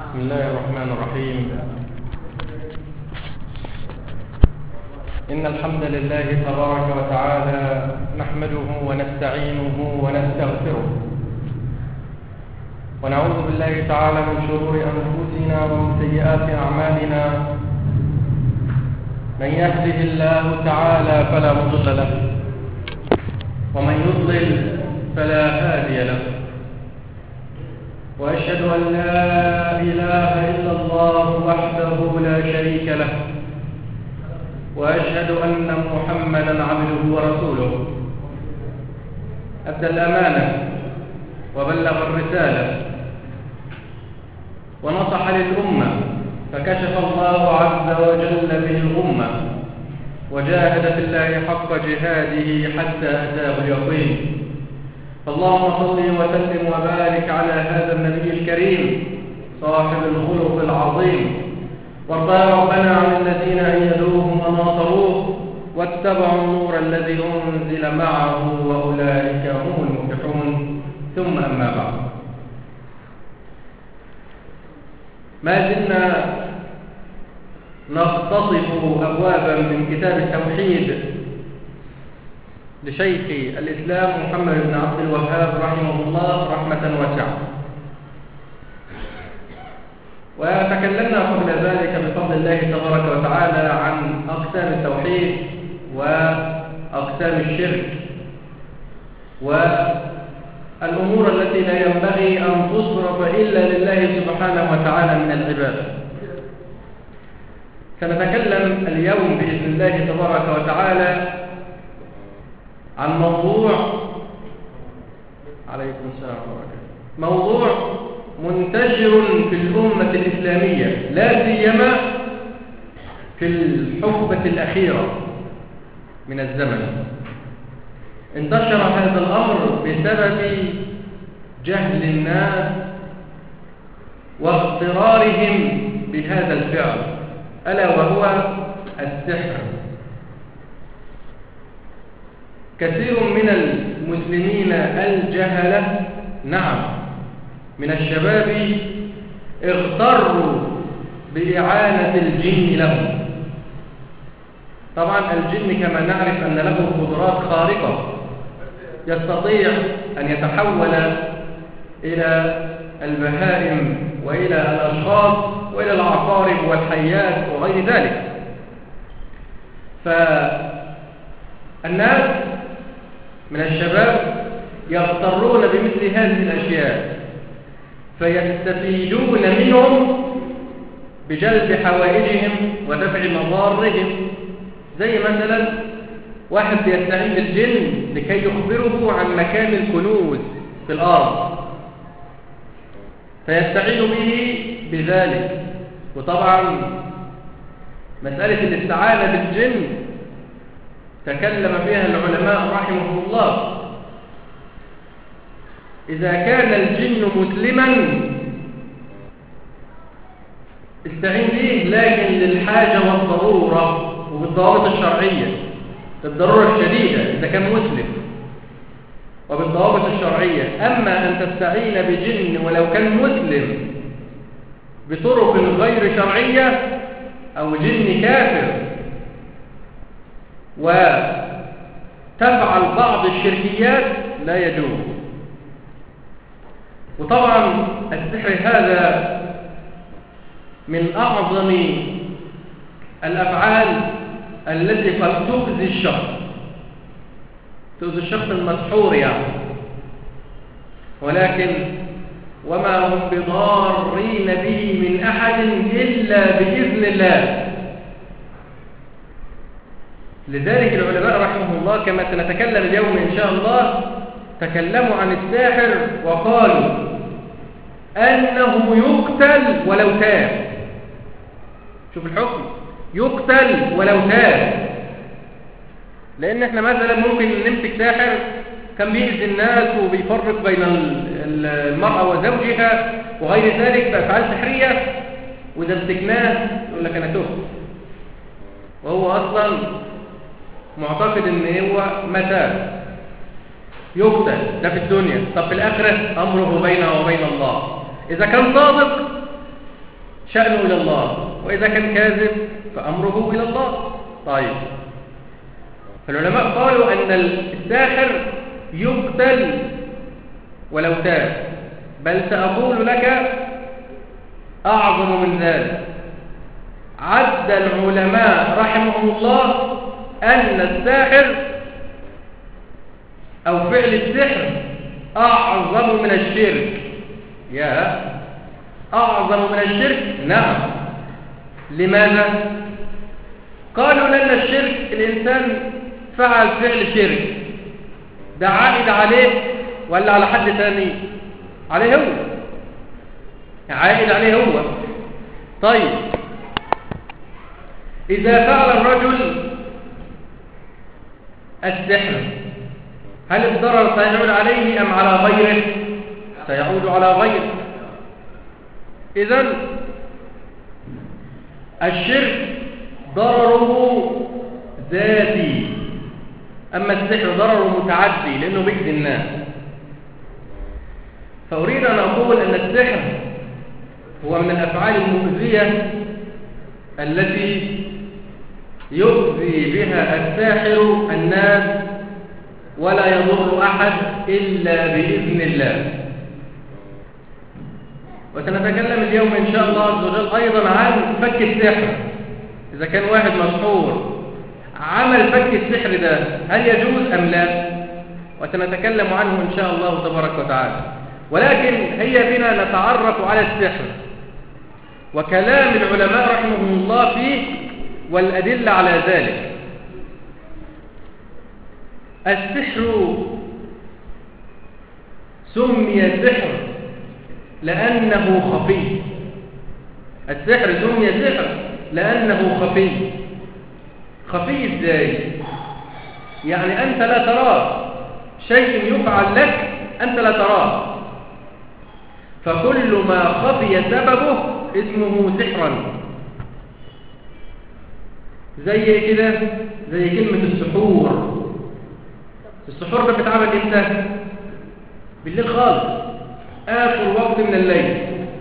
بسم الله الرحمن الرحيم إن الحمد لله تبارك وتعالى نحمده ونستعينه ونستغفره ونعوذ بالله تعالى من شرور أنفسنا ومن سيئات أعمالنا من يهده الله تعالى فلا مضل له ومن يضلل فلا هادي له وأشهد أن لا إله إلا الله وحده لا شريك له وأشهد أن محمدا عبده ورسوله أدى الأمانة وبلغ الرسالة ونصح للأمة فكشف الله عز وجل به الأمة وجاهد في الله حق جهاده حتى أتاه اليقين اللهم صل وسلم وبارك على هذا النبي الكريم صاحب الخلق العظيم وارضى ربنا عن الذين أيدوه وناصروه واتبعوا النور الذي أنزل معه وأولئك هم المفلحون ثم أما بعد ما زلنا نقتصف أبوابا من كتاب التوحيد لشيخ الإسلام محمد بن عبد الوهاب رحمه الله رحمة واسعة وتكلمنا قبل ذلك بفضل الله تبارك وتعالى عن أقسام التوحيد وأقسام الشرك والأمور التي لا ينبغي أن تصرف إلا لله سبحانه وتعالى من العبادة سنتكلم اليوم بإذن الله تبارك وتعالى عن موضوع عليكم السلام ورحمة موضوع منتشر في الأمة الإسلامية لا سيما في الحقبة الأخيرة من الزمن انتشر هذا الأمر بسبب جهل الناس واغترارهم بهذا الفعل ألا وهو السحر كثير من المسلمين الجهلة نعم من الشباب اغتروا بإعانة الجن لهم طبعا الجن كما نعرف أن له قدرات خارقة يستطيع أن يتحول إلى البهائم وإلى الأشخاص وإلى العقارب والحيات وغير ذلك فالناس من الشباب يغترون بمثل هذه الأشياء فيستفيدون منهم بجلب حوائجهم ودفع مضارهم زي مثلا واحد بيستعين بالجن لكي يخبره عن مكان الكنوز في الأرض فيستعين به بذلك وطبعا مسألة الاستعانة بالجن تكلم فيها العلماء رحمه الله إذا كان الجن مسلما استعين به لكن للحاجة والضرورة وبالضوابط الشرعية بالضرورة الشديدة إذا كان مسلم وبالضوابط الشرعية أما أن تستعين بجن ولو كان مسلم بطرق غير شرعية أو جن كافر وتفعل بعض الشركيات لا يجوز وطبعا السحر هذا من أعظم الأفعال التي قد تؤذي الشخص تؤذي الشخص المسحور يعني ولكن وما هم بضارين به من أحد إلا بإذن الله لذلك العلماء رحمه الله كما سنتكلم اليوم إن شاء الله تكلموا عن الساحر وقالوا أنه يقتل ولو تاب شوف الحكم يقتل ولو تاب لأن احنا مثلا ممكن نمسك ساحر كان بيأذي الناس وبيفرق بين المرأة وزوجها وغير ذلك بأفعال سحرية وإذا مسكناه يقول لك أنا تهت وهو أصلا معتقد ان هو متى يقتل ده في الدنيا طب في الآخرة أمره بينه وبين الله إذا كان صادق شأنه إلى الله وإذا كان كاذب فأمره إلى الله طيب فالعلماء قالوا أن الساحر يقتل ولو تاب بل سأقول لك أعظم من ذلك عد العلماء رحمهم الله أن الساحر أو فعل السحر أعظم من الشرك يا أعظم من الشرك نعم لماذا قالوا لأن الشرك الإنسان فعل فعل شرك ده عائد عليه ولا على حد ثاني عليه هو عائد عليه هو طيب إذا فعل الرجل السحر هل الضرر سيعود عليه أم على غيره سيعود على غيره إذن الشرك ضرره ذاتي أما السحر ضرره متعدي لأنه بيأذي الناس فأريد أن أقول أن السحر هو من الأفعال المؤذية التي يؤذي بها الساحر الناس ولا يضر أحد إلا بإذن الله وسنتكلم اليوم إن شاء الله عز وجل أيضا عن فك السحر إذا كان واحد مسحور عمل فك السحر ده هل يجوز أم لا وسنتكلم عنه إن شاء الله تبارك وتعالى ولكن هيا بنا نتعرف على السحر وكلام العلماء رحمهم الله فيه والأدلة على ذلك السحر سمي سحر لأنه خفي السحر سمي سحر لأنه خفي خفي ازاي يعني أنت لا تراه شيء يفعل لك أنت لا تراه فكل ما خفي سببه اسمه سحرا زي كده زي كلمة السحور السحور ده بيتعمل امتى بالليل خالص آخر وقت من الليل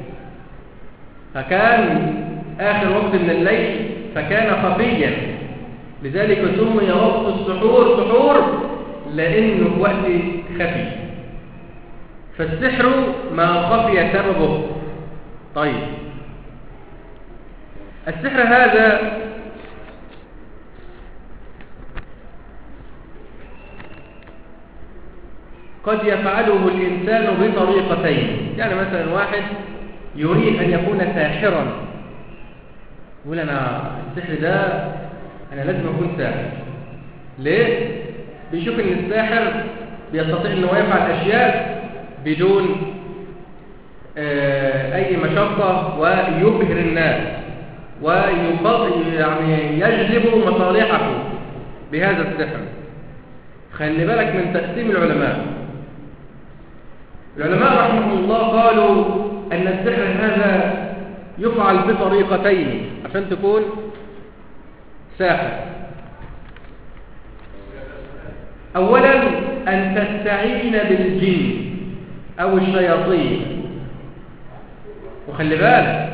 فكان آخر وقت من الليل فكان خفيا لذلك سمي وقت السحور سحور لأنه وقت خفي فالسحر ما خفي سببه طيب السحر هذا قد يفعله الإنسان بطريقتين يعني مثلا واحد يريد أن يكون ساحرا يقول أنا السحر ده أنا لازم أكون ساحر ليه؟ بيشوف أن الساحر بيستطيع أنه يفعل أشياء بدون أي مشقة ويبهر الناس ويعني يجلب مصالحه بهذا السحر خلي بالك من تقسيم العلماء العلماء رحمهم الله قالوا أن السحر هذا يفعل بطريقتين عشان تكون ساحر أولا أن تستعين بالجن أو الشياطين وخلي بالك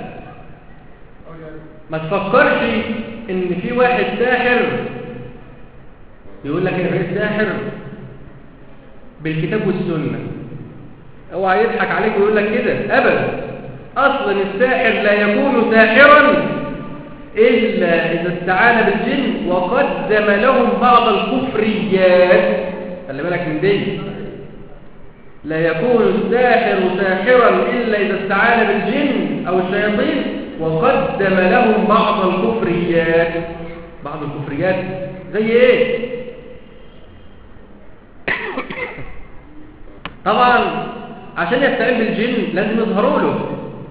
ما تفكرش ان في واحد ساحر يقول لك انا بقيت ساحر بالكتاب والسنه اوعى يضحك عليك ويقول لك كده ابدا اصلا الساحر لا يكون ساحرا الا اذا استعان بالجن وقدم لهم بعض الكفريات خلي بالك من دي لا يكون الساحر ساحرا الا اذا استعان بالجن او الشياطين وقدم لهم بعض الكفريات بعض الكفريات زي ايه طبعا عشان يستعين بالجن لازم يظهروا له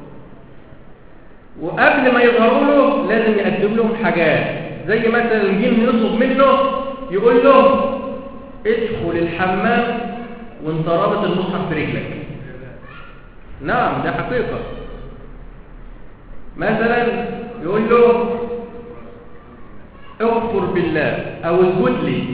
وقبل ما يظهروا له لازم يقدم لهم حاجات زي مثلا الجن يطلب منه يقول له ادخل الحمام وانت رابط المصحف في رجلك نعم ده حقيقة مثلا يقول له اغفر بالله او اسجد لي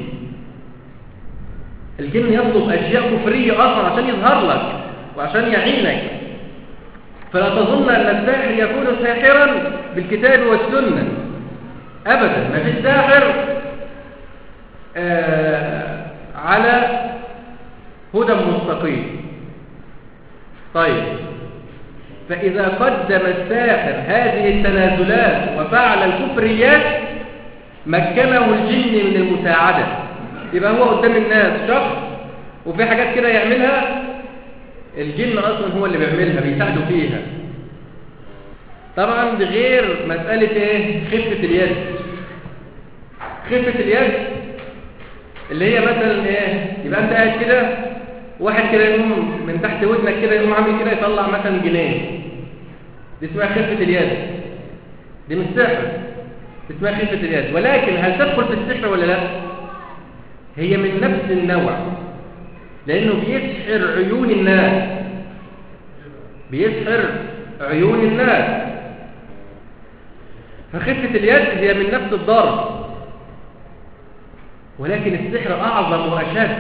الجن يطلب اشياء كفريه اصلا عشان يظهر لك وعشان يعينك فلا تظن أن الساحر يكون ساحرا بالكتاب والسنة أبدا ما في ساحر آه على هدى مستقيم طيب فإذا قدم الساحر هذه التنازلات وفعل الكفريات مكنه الجن من المساعدة يبقى هو قدام الناس شخص وفي حاجات كده يعملها الجن أصلا هو اللي بيعملها بيساعده فيها طبعا بغير مسألة ايه خفة اليد خفة اليد اللي هي مثلا ايه يبقى انت قاعد كده واحد كده يقوم من تحت ودنك كده يقوم عامل كده يطلع مثلا جنيه دي اسمها خفة اليد دي مش سحر اسمها خفة اليد ولكن هل تدخل في السحر ولا لا هي من نفس النوع لأنه بيسحر عيون الناس بيسحر عيون الناس فخفة اليد هي من نفس الضرب ولكن السحر أعظم وأشد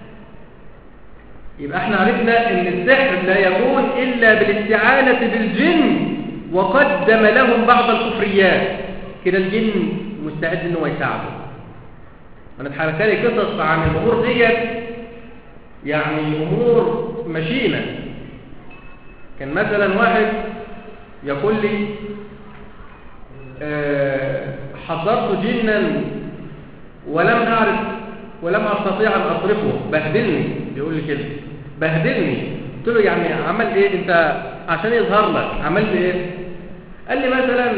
يبقى احنا عرفنا ان السحر لا يكون إلا بالاستعانة بالجن وقدم لهم بعض الكفريات كده الجن مستعد انه يساعده انا اتحركت لي قصص عن الامور ديت يعني امور مشينه كان مثلا واحد يقول لي أه حضرت جنا ولم اعرف ولم استطيع ان اصرفه بهدلني بيقول لي كده بهدلني قلت له يعني عمل ايه انت عشان يظهر لك عملت ايه قال لي مثلا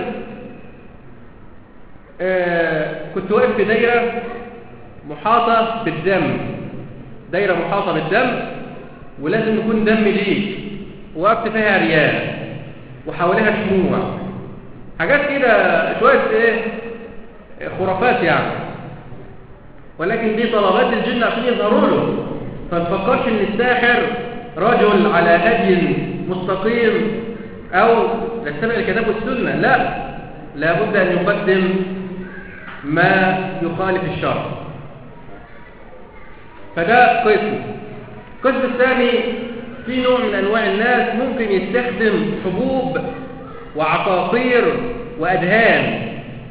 آه كنت واقف في دايره محاطه بالدم دايره محاطه بالدم ولازم يكون دم ليك وقفت فيها ريال وحواليها شموع حاجات كده شويه ايه خرافات يعني ولكن دي طلبات الجن عشان يظهروا له فنفكرش ان الساحر رجل على هدي مستقيم او يتبع الكتاب والسنه لا لابد ان يقدم ما يخالف الشرع فده قسم القسم الثاني في نوع من انواع الناس ممكن يستخدم حبوب وعقاقير وادهان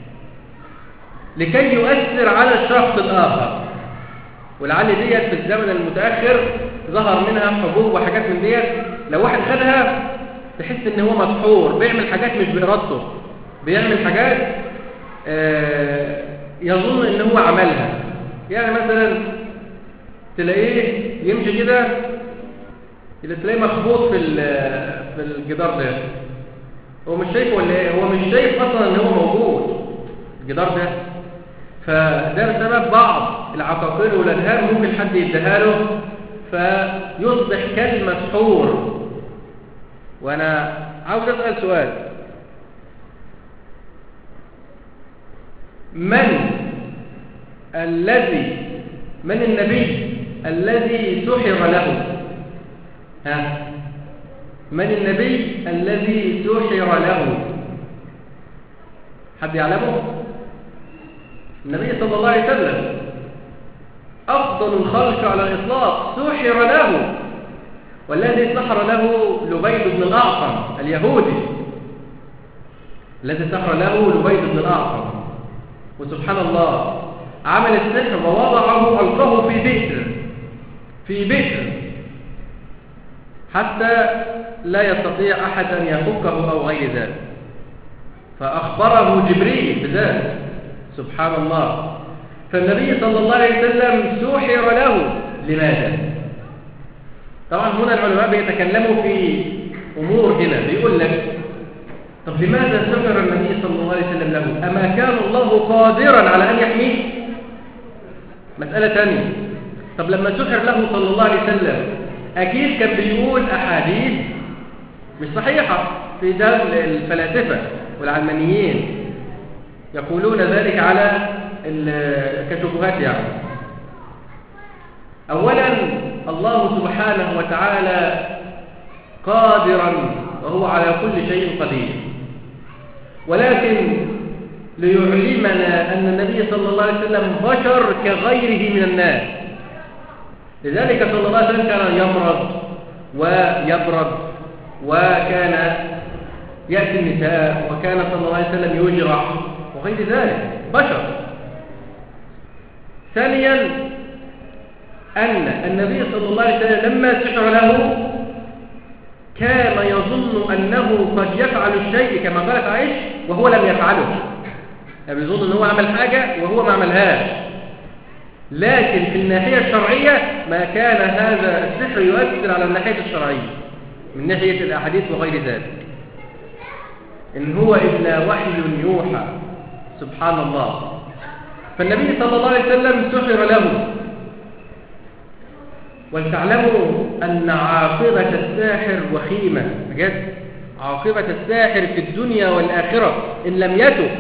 لكي يؤثر على الشخص الاخر ولعل ديت في الزمن المتاخر ظهر منها حبوب وحاجات من ديت لو واحد خدها تحس ان هو مسحور بيعمل حاجات مش بارادته بيعمل حاجات آه يظن ان هو عملها يعني مثلا تلاقيه يمشي كده تلاقيه مخبوط في في الجدار ده هو مش شايفه ولا ايه هو مش شايف اصلا ان هو موجود الجدار ده فده بسبب بعض العقاقير والادهان ممكن حد يديها له فيصبح كالمسحور وانا عاوز اسال سؤال من الذي من النبي الذي سحر له ها من النبي الذي سحر له حد يعلمه النبي صلى الله عليه وسلم أفضل الخلق على الإطلاق سحر له والذي سحر له لبيد بن الأعصم اليهودي الذي سحر له لبيد بن الأعصم وسبحان الله عمل السحر ووضعه ألقاه في بئر في بئر حتى لا يستطيع أحد أن يفكه أو غير ذلك فأخبره جبريل بذلك سبحان الله فالنبي صلى الله عليه وسلم سحر له لماذا طبعا هنا العلماء بيتكلموا في أمور هنا بيقول لك طب لماذا سحر النبي صلى الله عليه وسلم له أما كان الله قادرا على أن يحميه مسألة ثانية طب لما سحر له صلى الله عليه وسلم أكيد كان بيقول أحاديث مش صحيحة في دم الفلاسفة والعلمانيين يقولون ذلك على كشبهات يعني أولا الله سبحانه وتعالى قادرا وهو على كل شيء قدير ولكن ليعلمنا أن النبي صلى الله عليه وسلم بشر كغيره من الناس لذلك صلى الله عليه وسلم كان يمرض ويبرد وكان يأتي النساء وكان صلى الله عليه وسلم يجرح وغير ذلك بشر ثانيا أن النبي صلى الله عليه وسلم لما سحر له كان يظن أنه قد يفعل الشيء كما قالت عائشة وهو لم يفعله يعني يظن أنه عمل حاجة وهو ما عملهاش لكن في الناحية الشرعية ما كان هذا السحر يؤثر على الناحية الشرعية من ناحية الأحاديث وغير ذلك إن هو إلا وحي يوحى سبحان الله فالنبي صلى الله عليه وسلم سحر له ولتعلموا أن عاقبة الساحر وخيمة بجد عاقبة الساحر في الدنيا والآخرة إن لم يتب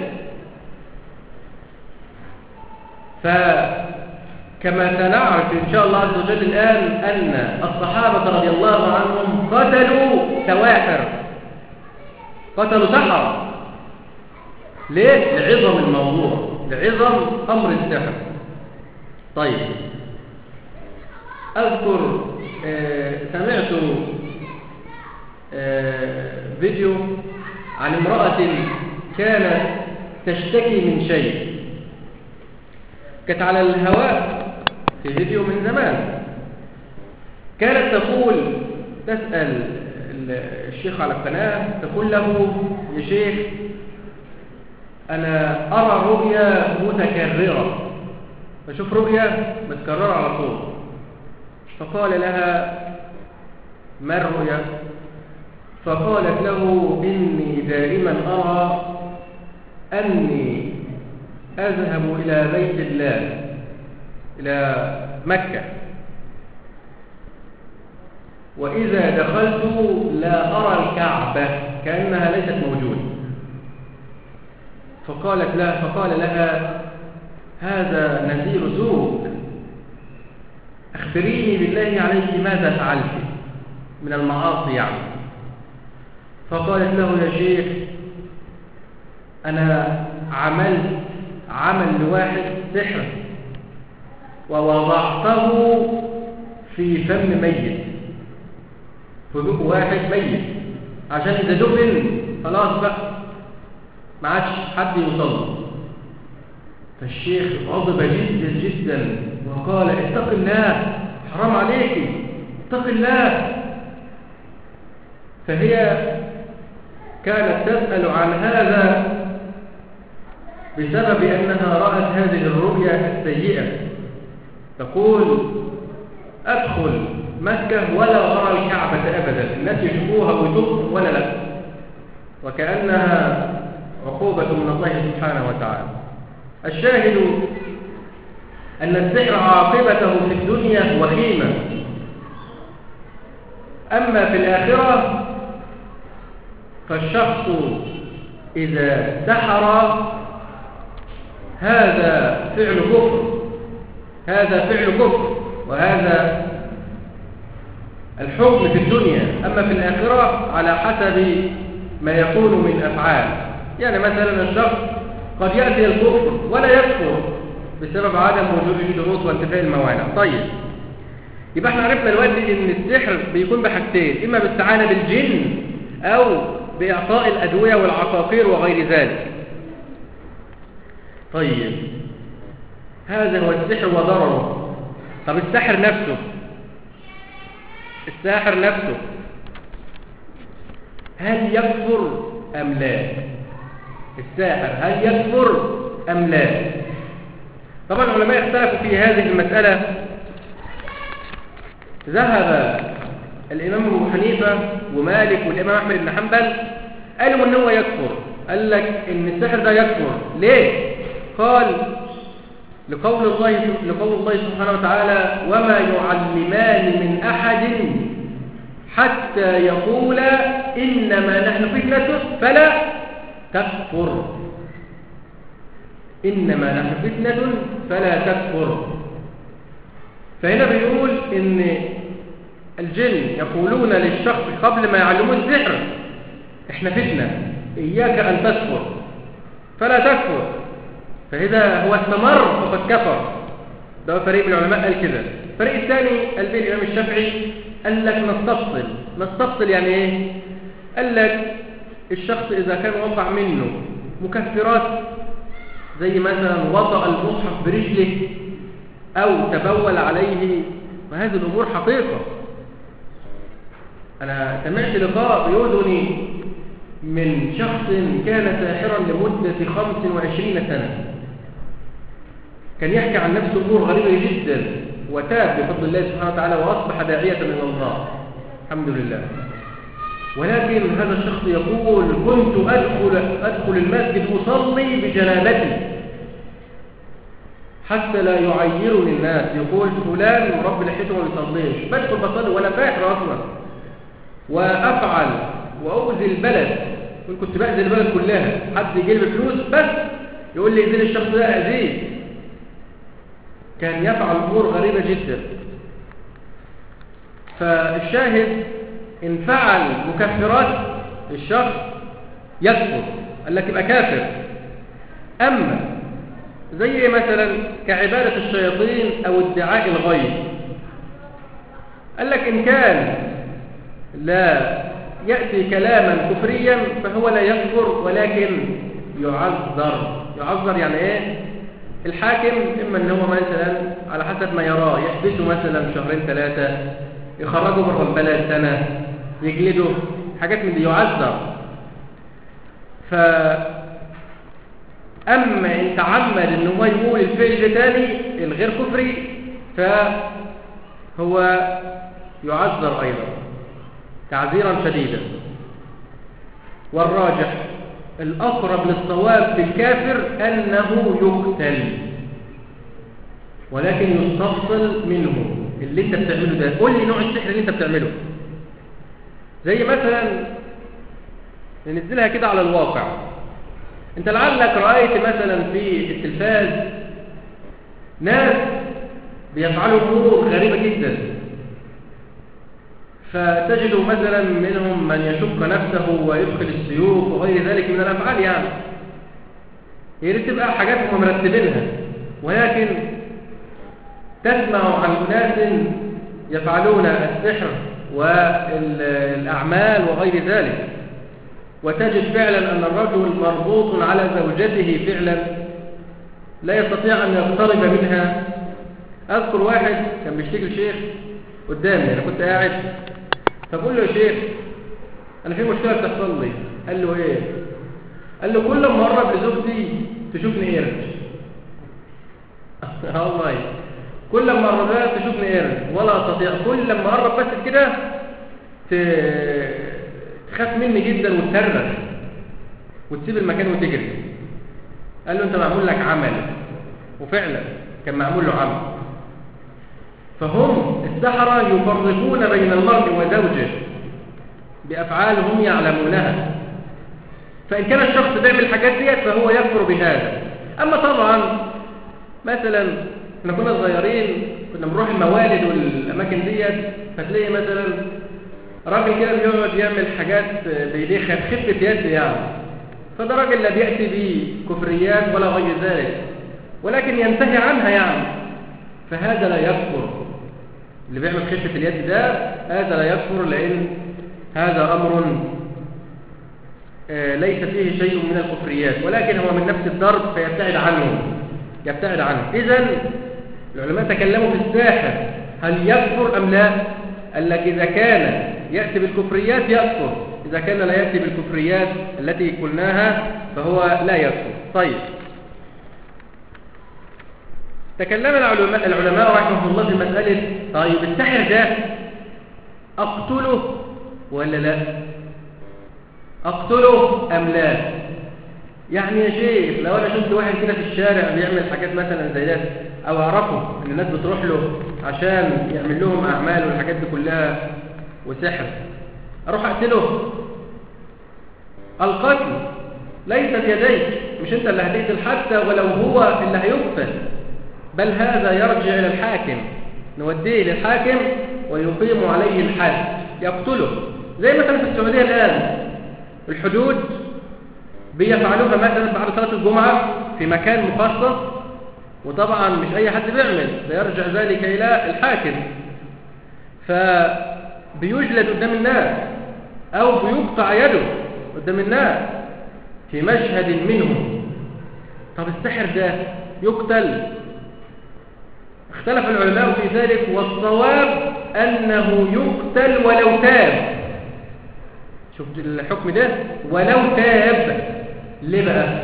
فكما سنعرف إن شاء الله عز وجل الآن أن الصحابة رضي الله عنهم قتلوا سواحر قتلوا سحر ليه؟ لعظم الموضوع لعظم أمر السحر طيب أذكر آه سمعت آه فيديو عن امرأة كانت تشتكي من شيء كانت على الهواء في فيديو من زمان كانت تقول تسأل الشيخ على القناة تقول له يا شيخ أنا أرى رؤيا متكررة بشوف رؤيا متكررة على طول فقال لها ما الرؤيا فقالت له إني دائما أرى أني أذهب إلى بيت الله إلى مكة وإذا دخلت لا أرى الكعبة كأنها ليست موجودة فقالت لها فقال لها هذا نذير سوء أخبريني بالله عليك ماذا فعلت من المعاصي يعني فقالت له يا شيخ أنا عملت عمل لواحد سحر ووضعته في فم ميت في بق واحد ميت عشان إذا دفن خلاص بقى ما عادش حد يوصل فالشيخ غضب جدا جدا وقال اتق الله حرام عليك اتق الله فهي كانت تسأل عن هذا بسبب أنها رأت هذه الرؤيا السيئة تقول أدخل مكة ولا أرى الكعبة أبدا الناس يشوفوها ويتوبوا ولا لا وكأنها عقوبة من الله سبحانه وتعالى الشاهد أن السحر عاقبته في الدنيا وخيمة أما في الآخرة فالشخص إذا سحر هذا فعل كفر هذا فعل كفر وهذا الحكم في الدنيا أما في الآخرة على حسب ما يكون من أفعال يعني مثلا الشخص قد يأتي الكفر ولا يكفر بسبب عدم وجود الشروط وانتفاء الموانع طيب يبقى احنا عرفنا دلوقتي ان السحر بيكون بحاجتين اما باستعانه بالجن او باعطاء الادويه والعقاقير وغير ذلك طيب هذا هو السحر وضرره طب الساحر نفسه الساحر نفسه هل يكفر ام لا الساحر هل يكفر ام لا طبعا العلماء اختلفوا في هذه المسألة ذهب الإمام أبو حنيفة ومالك والإمام أحمد بن حنبل قالوا إن هو يكفر قال لك إن السحر ده يكفر ليه؟ قال لقول الله لقول الله سبحانه وتعالى وما يعلمان من أحد حتى يقولا إنما نحن فتنة فلا تكفر إنما نحن فتنة فلا تكفر فهنا بيقول إن الجن يقولون للشخص قبل ما يعلموه السحر إحنا فتنة إياك أن تكفر فلا تكفر فإذا هو استمر فقد كفر ده فريق من العلماء قال كده الفريق الثاني قال به الإمام الشافعي قال لك نستفصل نستفصل يعني ايه قال لك الشخص اذا كان وقع منه مكفرات زي مثلا وطأ المصحف برجله او تبول عليه وهذه الامور حقيقة انا سمعت لقاء بيؤذني من شخص كان ساحرا لمدة 25 سنة كان يحكي عن نفسه امور غريبة جدا وتاب بفضل الله سبحانه وتعالى واصبح داعية من الله الحمد لله ولكن هذا الشخص يقول كنت أدخل, أدخل المسجد أصلي بجنابتي حتى لا يعيرني الناس يقول فلان رب لحيته ما بيصليش بدخل بصلي ولا فاكر أصلا وأفعل وأؤذي البلد كنت بأذي البلد كلها حد يجي لي فلوس بس يقول لي إذن الشخص ده أذيه كان يفعل أمور غريبة جدا فالشاهد إن فعل مكفرات الشخص يكفر قال لك يبقى كافر أما زي مثلا كعبادة الشياطين أو ادعاء الغيب قال لك إن كان لا يأتي كلاما كفريا فهو لا يكفر ولكن يعذر يعذر يعني ايه الحاكم اما ان هو مثلا على حسب ما يراه يحبسه مثلا شهرين ثلاثة يخرجه بره البلد سنة يجلده حاجات من دي يعذر ف اما ان تعمد ان هو يقول الفعل تاني الغير كفري فهو يعذر ايضا تعذيرا شديدا والراجح الأقرب للصواب في الكافر أنه يقتل ولكن يستفصل منه اللي انت بتعمله ده قول لي نوع السحر اللي انت بتعمله زي مثلا ننزلها كده على الواقع انت لعلك رأيت مثلا في التلفاز ناس بيفعلوا امور غريبة جدا فتجد مثلا منهم من يشق نفسه ويدخل السيوف وغير ذلك من الأفعال يعني هي دي تبقى حاجات هم مرتبينها ولكن تسمع عن أناس يفعلون السحر والأعمال وغير ذلك وتجد فعلا أن الرجل مربوط على زوجته فعلا لا يستطيع أن يقترب منها أذكر واحد كان بيشتكي شيخ قدامي أنا كنت قاعد فبقول له يا شيخ انا في مشكله بتحصل لي قال له ايه قال له كل ما اقرب لزوجتي تشوفني قرد والله كل ما اقرب لها تشوفني قرد ولا استطيع كل ما اقرب بس كده تخاف مني جدا وتصرخ وتسيب المكان وتجري قال له انت معمول لك عمل وفعلا كان معمول له عمل فهم السحرة يفرقون بين المرء وزوجه بأفعال هم يعلمونها فإن كان الشخص بيعمل الحاجات ديت فهو يكفر بهذا أما طبعا مثلا احنا كنا صغيرين كنا بنروح الموالد والأماكن ديت فتلاقي مثلا راجل كده بيقعد يعمل حاجات بيديه خفة يد يعني فده راجل لا بيأتي بكفريات ولا غير ذلك ولكن ينتهي عنها يعني فهذا لا يكفر اللي بيعمل خفة اليد ده هذا لا يكفر لأن هذا أمر ليس فيه شيء من الكفريات ولكن هو من نفس الضرب فيبتعد عنه يبتعد عنه إذا العلماء تكلموا في الساحر هل يكفر أم لا قال لك إذا كان يأتي بالكفريات يكفر إذا كان لا يأتي بالكفريات التي قلناها فهو لا يكفر طيب تكلم العلماء, العلماء رحمه الله في مسألة طيب السحر ده أقتله ولا لا أقتله أم لا يعني يا شيخ لو أنا شفت واحد كده في الشارع بيعمل حاجات مثلا زي ده أو أعرفه إن الناس بتروح له عشان يعمل لهم أعمال والحاجات دي كلها وسحر أروح أقتله القتل ليست يديك مش أنت اللي هتقتل حتى ولو هو اللي هيقتل بل هذا يرجع إلى الحاكم نوديه للحاكم ويقيم عليه الحد يقتله زي مثلا في السعودية الآن الحدود بيفعلوها مثلا بعد صلاة الجمعة في مكان مخصص وطبعا مش أي حد بيعمل ده يرجع ذلك إلى الحاكم بيجلد قدام الناس أو بيقطع يده قدام الناس في مشهد منهم طب السحر ده يقتل اختلف العلماء في ذلك والصواب أنه يقتل ولو تاب شفت الحكم ده ولو تاب ليه بقى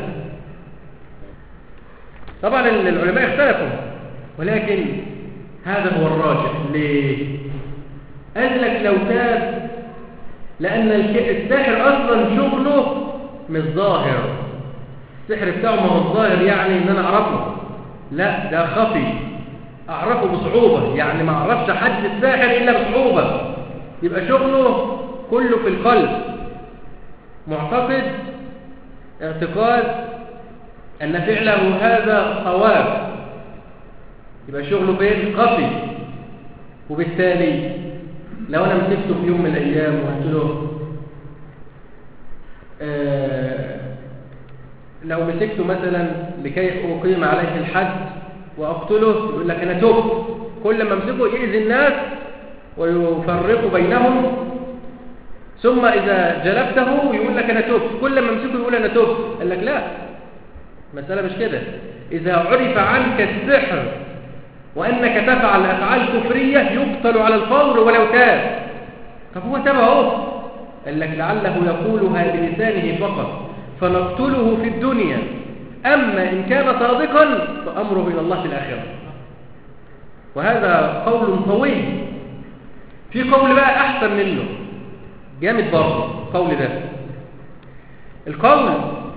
طبعا العلماء اختلفوا ولكن هذا هو الراجح ليه قال لك لو تاب لأن الساحر أصلا شغله مش ظاهر السحر بتاعه ما هو الظاهر يعني ان انا اعرفه لا ده خفي اعرفه بصعوبة يعني ما اعرفش حد الساحر الا بصعوبة يبقى شغله كله في القلب معتقد اعتقاد ان فعله هذا صواب يبقى شغله فين خفي وبالتالي لو انا مسكته في يوم من الايام وقلت له آه لو مسكته مثلا لكي أقيم عليه الحد وأقتله يقول لك أنا تبت كل ما امسكه يأذي الناس ويفرق بينهم ثم إذا جلبته يقول لك أنا تبت كل ما امسكه يقول أنا تبت قال لك لا مسألة مش كده إذا عرف عنك السحر وأنك تفعل أفعال كفرية يقتل على الفور ولو تاب طب هو تاب اهو قال لك لعله يقولها بلسانه فقط فنقتله في الدنيا أما إن كان صادقا فأمره إلى الله في الآخرة وهذا قول طويل في قول بقى أحسن منه جامد برضه قول ده القول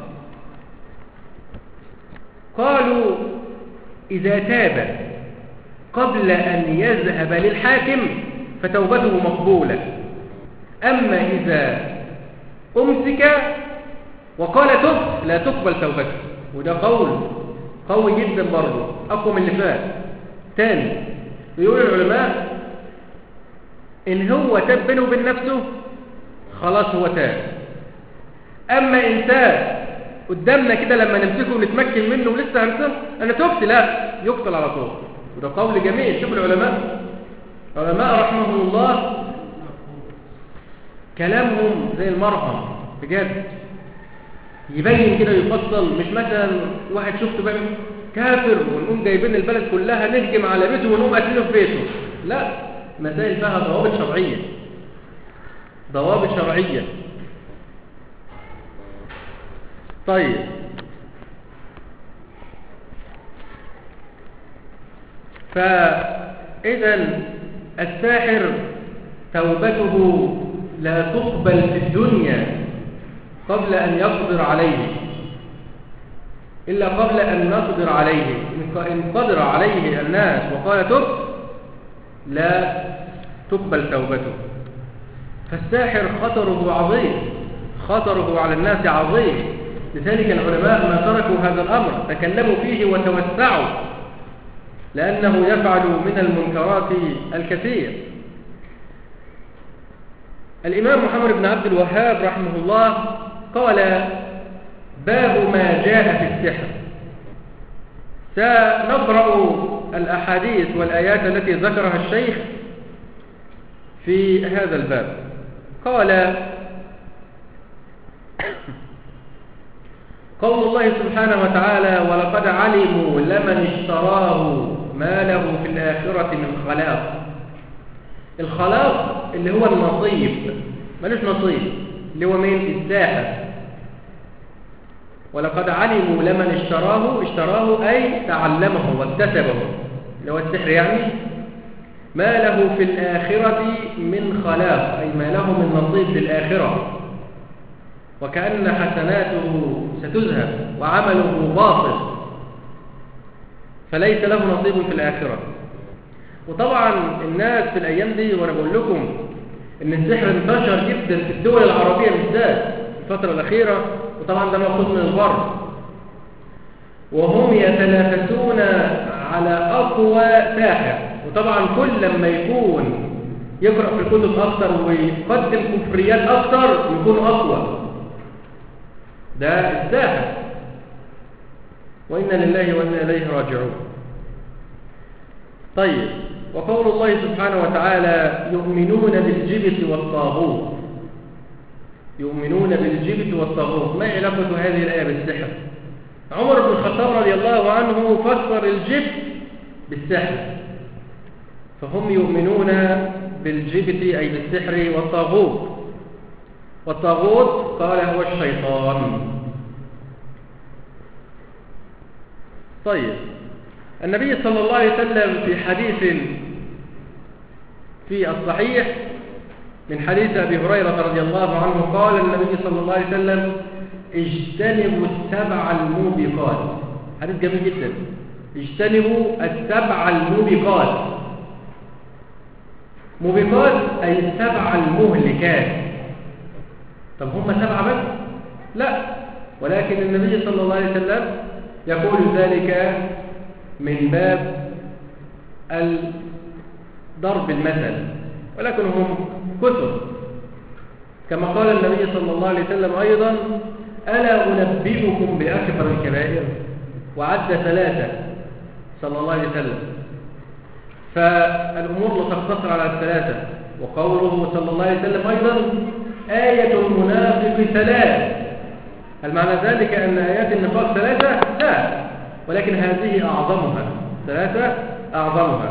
قالوا إذا تاب قبل أن يذهب للحاكم فتوبته مقبولة أما إذا أمسك وقال تب لا تقبل توبته وده قول قوي جدا برضه أقوى من اللي فات تاني يقول العلماء إن هو تاب بينه وبين نفسه خلاص هو تاب أما إن تاب قدامنا كده لما نمسكه ونتمكن منه ولسه هنسمه أنا تبت لا يقتل على طول وده قول جميل شوف العلماء العلماء رحمهم الله كلامهم زي المرهم بجد يبين كده يفصل مش مثلا واحد شفته بقى كافر ونقوم جايبين البلد كلها نهجم على بيته ونقوم قاتلينه في بيته لا مسائل فيها ضوابط شرعيه ضوابط شرعيه طيب فإذا الساحر توبته لا تقبل في الدنيا قبل أن يقدر عليه إلا قبل أن نقدر عليه إن قدر عليه الناس وقال تب لا تقبل توبته فالساحر خطره عظيم خطره على الناس عظيم لذلك العلماء ما تركوا هذا الأمر تكلموا فيه وتوسعوا لأنه يفعل من المنكرات الكثير الإمام محمد بن عبد الوهاب رحمه الله قال باب ما جاء في السحر سنقرأ الأحاديث والآيات التي ذكرها الشيخ في هذا الباب قال قول الله سبحانه وتعالى ولقد علموا لمن اشتراه ما له في الآخرة من خلاق الخلاق اللي هو النصيب ملوش نصيب اللي هو مين الساحر ولقد علموا لمن اشتراه اشتراه أي تعلمه واكتسبه اللي هو السحر يعني ما له في الآخرة من خلاق أي ما له من نصيب في الآخرة وكأن حسناته ستذهب وعمله باطل فليس له نصيب في الآخرة وطبعا الناس في الأيام دي وأنا بقول لكم إن السحر انتشر جدا في الدول العربية بالذات الفترة الأخيرة وطبعا ده مأخوذ من الغرب وهم يتنافسون على أقوى ساحر وطبعا كل ما يكون يقرأ في الكتب أكثر ويقدم كفريات أكثر يكون أقوى ده الساحر وإنا لله وإنا إليه راجعون طيب وقول الله سبحانه وتعالى يؤمنون بالجبت والطاغوت يؤمنون بالجبت والطاغوت ما علاقة هذه الآية بالسحر عمر بن الخطاب رضي الله عنه فسر الجبت بالسحر فهم يؤمنون بالجبت أي بالسحر والطاغوت والطاغوت قال هو الشيطان طيب النبي صلى الله عليه وسلم في حديث في الصحيح من حديث أبي هريرة رضي الله عنه قال النبي صلى الله عليه وسلم اجتنبوا السبع الموبقات حديث جميل جدا اجتنبوا السبع الموبقات موبقات أي السبع المهلكات طب هم سبعة بس لا ولكن النبي صلى الله عليه وسلم يقول ذلك من باب ضرب المثل ولكن هم كثر كما قال النبي صلى الله عليه وسلم أيضا ألا أنبئكم بأكبر الكبائر وعد ثلاثة صلى الله عليه وسلم فالأمور لا تقتصر على الثلاثة وقوله صلى الله عليه وسلم أيضا آية المنافق ثلاث هل معنى ذلك أن آيات النفاق ثلاثة؟ لا ولكن هذه أعظمها ثلاثة أعظمها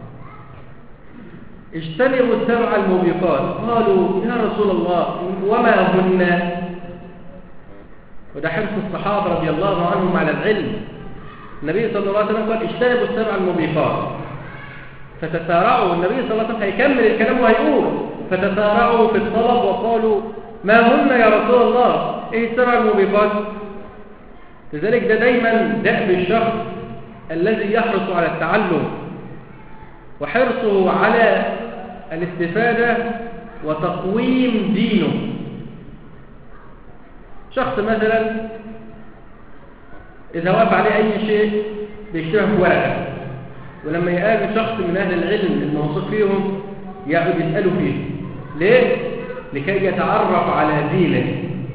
اجتنبوا السبع الموبقات قالوا يا رسول الله وما هن وده حرص الصحابة رضي الله عنهم على العلم النبي صلى الله عليه وسلم قال اجتنبوا السبع الموبقات فتسارعوا النبي صلى الله عليه وسلم هيكمل الكلام وهيقول فتسارعوا في الطلب وقالوا ما هن يا رسول الله ايه السبع الموبقات لذلك ده دايما دأب الشخص الذي يحرص على التعلم وحرصه على الاستفادة وتقويم دينه شخص مثلا إذا وقف عليه أي شيء بيكتبها في ورقة ولما يقابل شخص من أهل العلم الموثوق فيهم يقعد يسأله فيه ليه؟ لكي يتعرف على دينه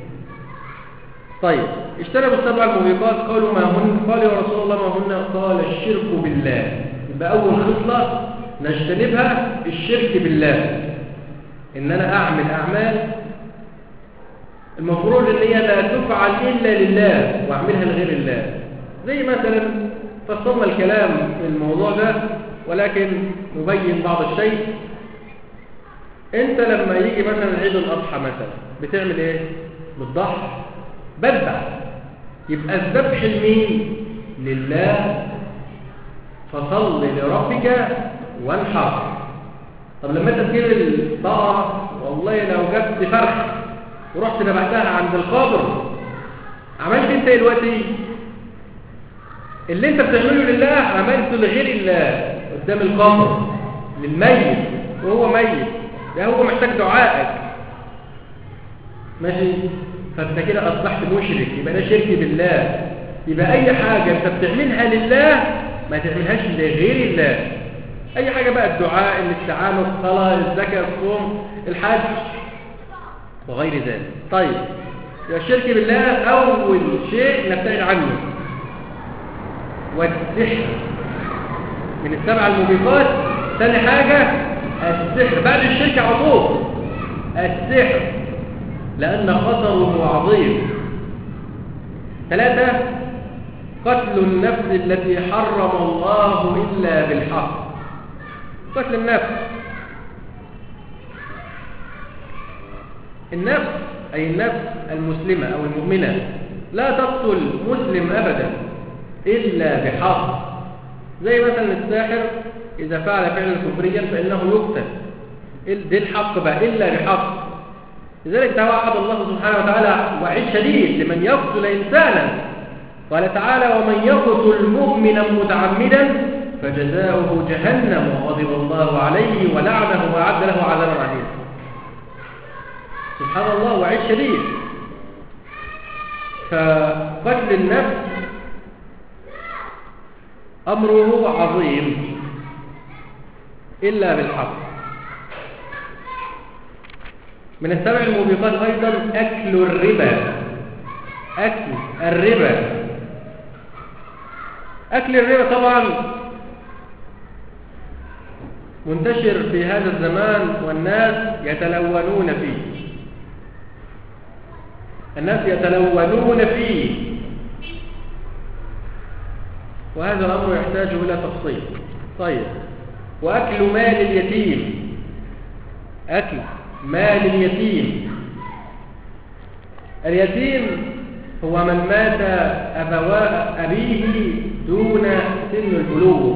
طيب اجتنبوا السبع الموبقات قالوا ما هن قال يا رسول الله ما هن قال الشرك بالله يبقى أول خصلة نجتنبها الشرك بالله إن أنا أعمل أعمال المفروض إن هي لا تفعل إلا لله وأعملها لغير الله زي مثلا فصلنا الكلام في الموضوع ده ولكن نبين بعض الشيء انت لما يجي مثلا عيد الاضحى مثلا بتعمل ايه بتضحي بذبح يبقى الذبح لمين لله فصل لربك وانحر طب لما انت تجيب البقره والله لو جبت فرخ ورحت ذبحتها عند القبر عملت انت ايه دلوقتي اللي انت بتعمله لله عملته لغير الله قدام القبر للميت وهو ميت ده هو محتاج دعائك ماشي فانت كده اصبحت مشرك يبقى ده شرك بالله يبقى اي حاجة انت بتعملها لله ما تعملهاش لغير الله اي حاجة بقى الدعاء الاستعانة الصلاة الزكاة الصوم الحج وغير ذلك طيب يبقى الشرك بالله اول شيء نبتعد عنه والسحر من السبع الموبقات ثاني حاجة السحر بعد الشرك على طول السحر لأن خطره عظيم ثلاثة قتل النفس التي حرم الله إلا بالحق قتل النفس النفس أي النفس المسلمة أو المؤمنة لا تقتل مسلم أبدا إلا بحق زي مثلا الساحر إذا فعل فعلا كفريا فإنه يقتل دي الحق بقى إلا بحق لذلك توعد الله سبحانه وتعالى وعيد شديد لمن يقتل إنسانا قال تعالى ومن يقتل مؤمنا متعمدا فجزاؤه جهنم وغضب الله عليه ولعنه وأعد له عذابا عظيما سبحان الله وعيد شديد فقتل النفس أمره عظيم إلا بالحق من السبع الموبقات أيضا أكل الربا أكل الربا أكل الربا طبعا منتشر في هذا الزمان والناس يتلونون فيه الناس يتلونون فيه وهذا الأمر يحتاج إلى تفصيل طيب وأكل مال اليتيم أكل مال اليتيم اليتيم هو من مات أبواء أبيه دون سن البلوغ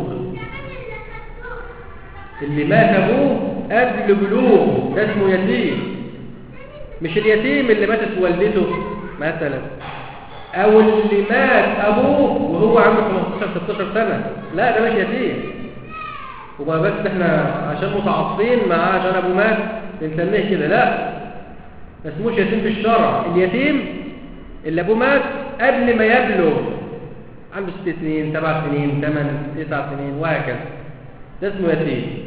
اللي مات أبوه قبل بلوغه ده اسمه يتيم مش اليتيم اللي ماتت والدته مثلا او اللي مات ابوه وهو عنده 15 16 سنه لا ده مش يتيم وبقى بس احنا عشان متعاطفين معاه عشان ابوه مات بنسميه كده لا ما اسموش يتيم في الشرع اليتيم اللي ابوه مات قبل ما يبلغ عنده ست سنين سبع سنين ثمان تسع سنين وهكذا ده اسمه يتيم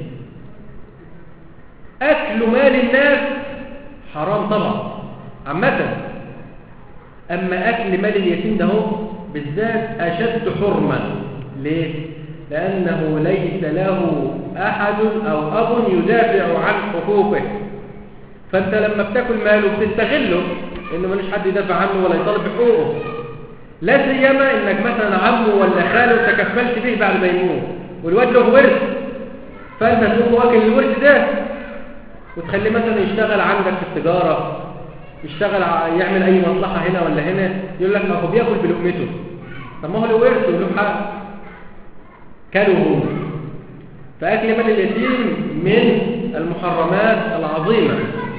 اكل مال الناس حرام طبعا عامة أما أكل مال اليتيم ده هو بالذات أشد حرمة ليه؟ لأنه ليس له أحد أو أب يدافع عن حقوقه فأنت لما بتاكل ماله بتستغله إنه ملوش حد يدافع عنه ولا يطالب بحقوقه لا سيما إنك مثلا عمه ولا خاله تكفلت به بعد ما يموت والواد له ورث فأنت تقوم واكل الورث ده وتخليه مثلا يشتغل عندك في التجارة يشتغل يعمل أي مصلحة هنا ولا هنا يقول لك ما هو بياكل بلقمته طب ما هو له ورث وله حق كانوا هو فأكل مال اليتيم من المحرمات العظيمة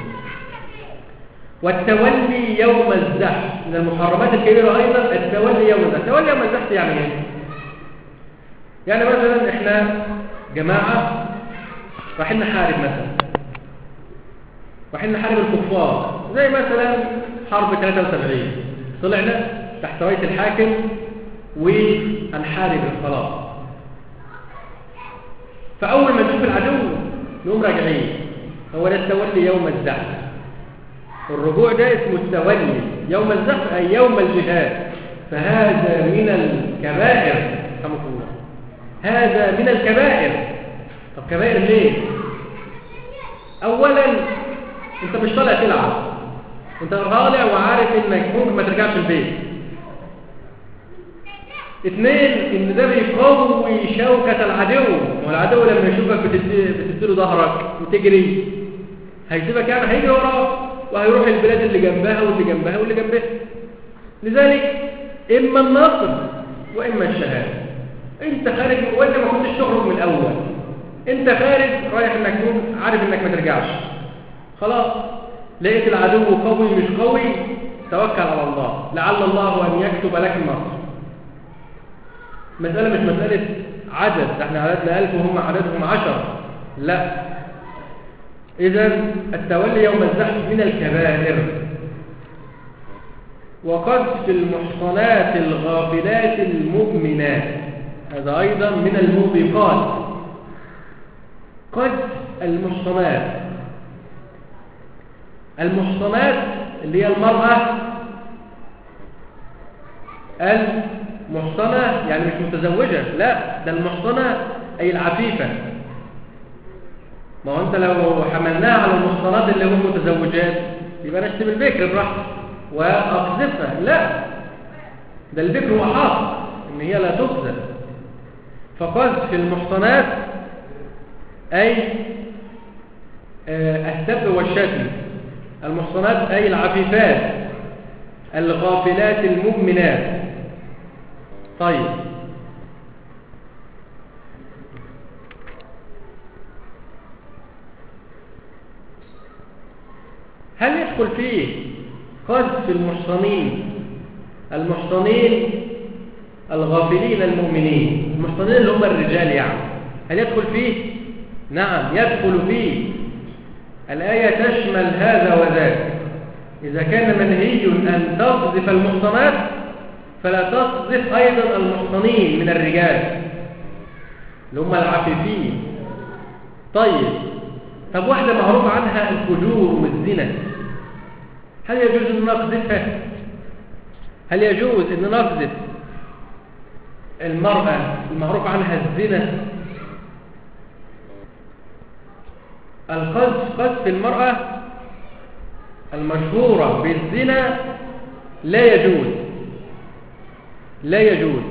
والتولي يوم الزحف من المحرمات الكبيرة أيضا التولي يوم الزحف التولي يوم الزحف يعني ايه؟ يعني مثلا احنا جماعة رايحين نحارب مثلا رايحين نحارب الكفار زي مثلا حرب 73 طلعنا تحت رايه الحاكم وهنحارب خلاص فاول ما نشوف العدو نقوم راجعين هو ده التولي يوم الزحف الرجوع ده اسمه التولي يوم الزحف اي يوم الجهاد فهذا من الكبائر رحمه الله هذا من الكبائر طب كبائر ليه اولا انت مش طالع تلعب انت طالع وعارف انك ممكن ما ترجعش البيت اثنين ان ده بيقوي شوكة العدو والعدو لما يشوفك بتديله ظهرك وتجري هيسيبك يعني هيجي وراك وهيروح البلاد اللي جنبها واللي جنبها واللي جنبها لذلك اما النصر واما الشهاده انت خارج وانت ما كنتش تخرج من الاول انت خارج رايح انك عارف انك ما ترجعش خلاص لقيت العدو قوي مش قوي توكل على الله لعل الله أن يكتب لك النصر مسألة مش مسألة عدد احنا عددنا ألف وهم عددهم عشر لا إذا التولي يوم الزحف من الكبائر وقذف المحصنات الغافلات المؤمنات هذا أيضا من الموبقات قذف المحصنات المحصنات اللي هي المرأة المحصنة يعني مش متزوجة لا ده المحصنة أي العفيفة ما هو أنت لو حملناها على المحصنات اللي هم متزوجات يبقى نشتم البكر براحتك وأقذفها لا ده البكر هو حق إن هي لا تقذف فقذف المحصنات أي السب والشتم المحصنات أي العفيفات الغافلات المؤمنات طيب هل يدخل فيه قذف المحصنين المحصنين الغافلين المؤمنين المحصنين اللي هم الرجال يعني هل يدخل فيه نعم يدخل فيه الآية تشمل هذا وذاك إذا كان منهي أن تقذف المحصنات فلا تقذف أيضا المحصنين من الرجال اللي هم العفيفين طيب طب واحدة معروف عنها الفجور والزنا هل يجوز أن نقذفها هل يجوز أن نقذف المرأة المعروف عنها الزنا القذف قذف المرأة المشهورة بالزنا لا يجوز لا يجوز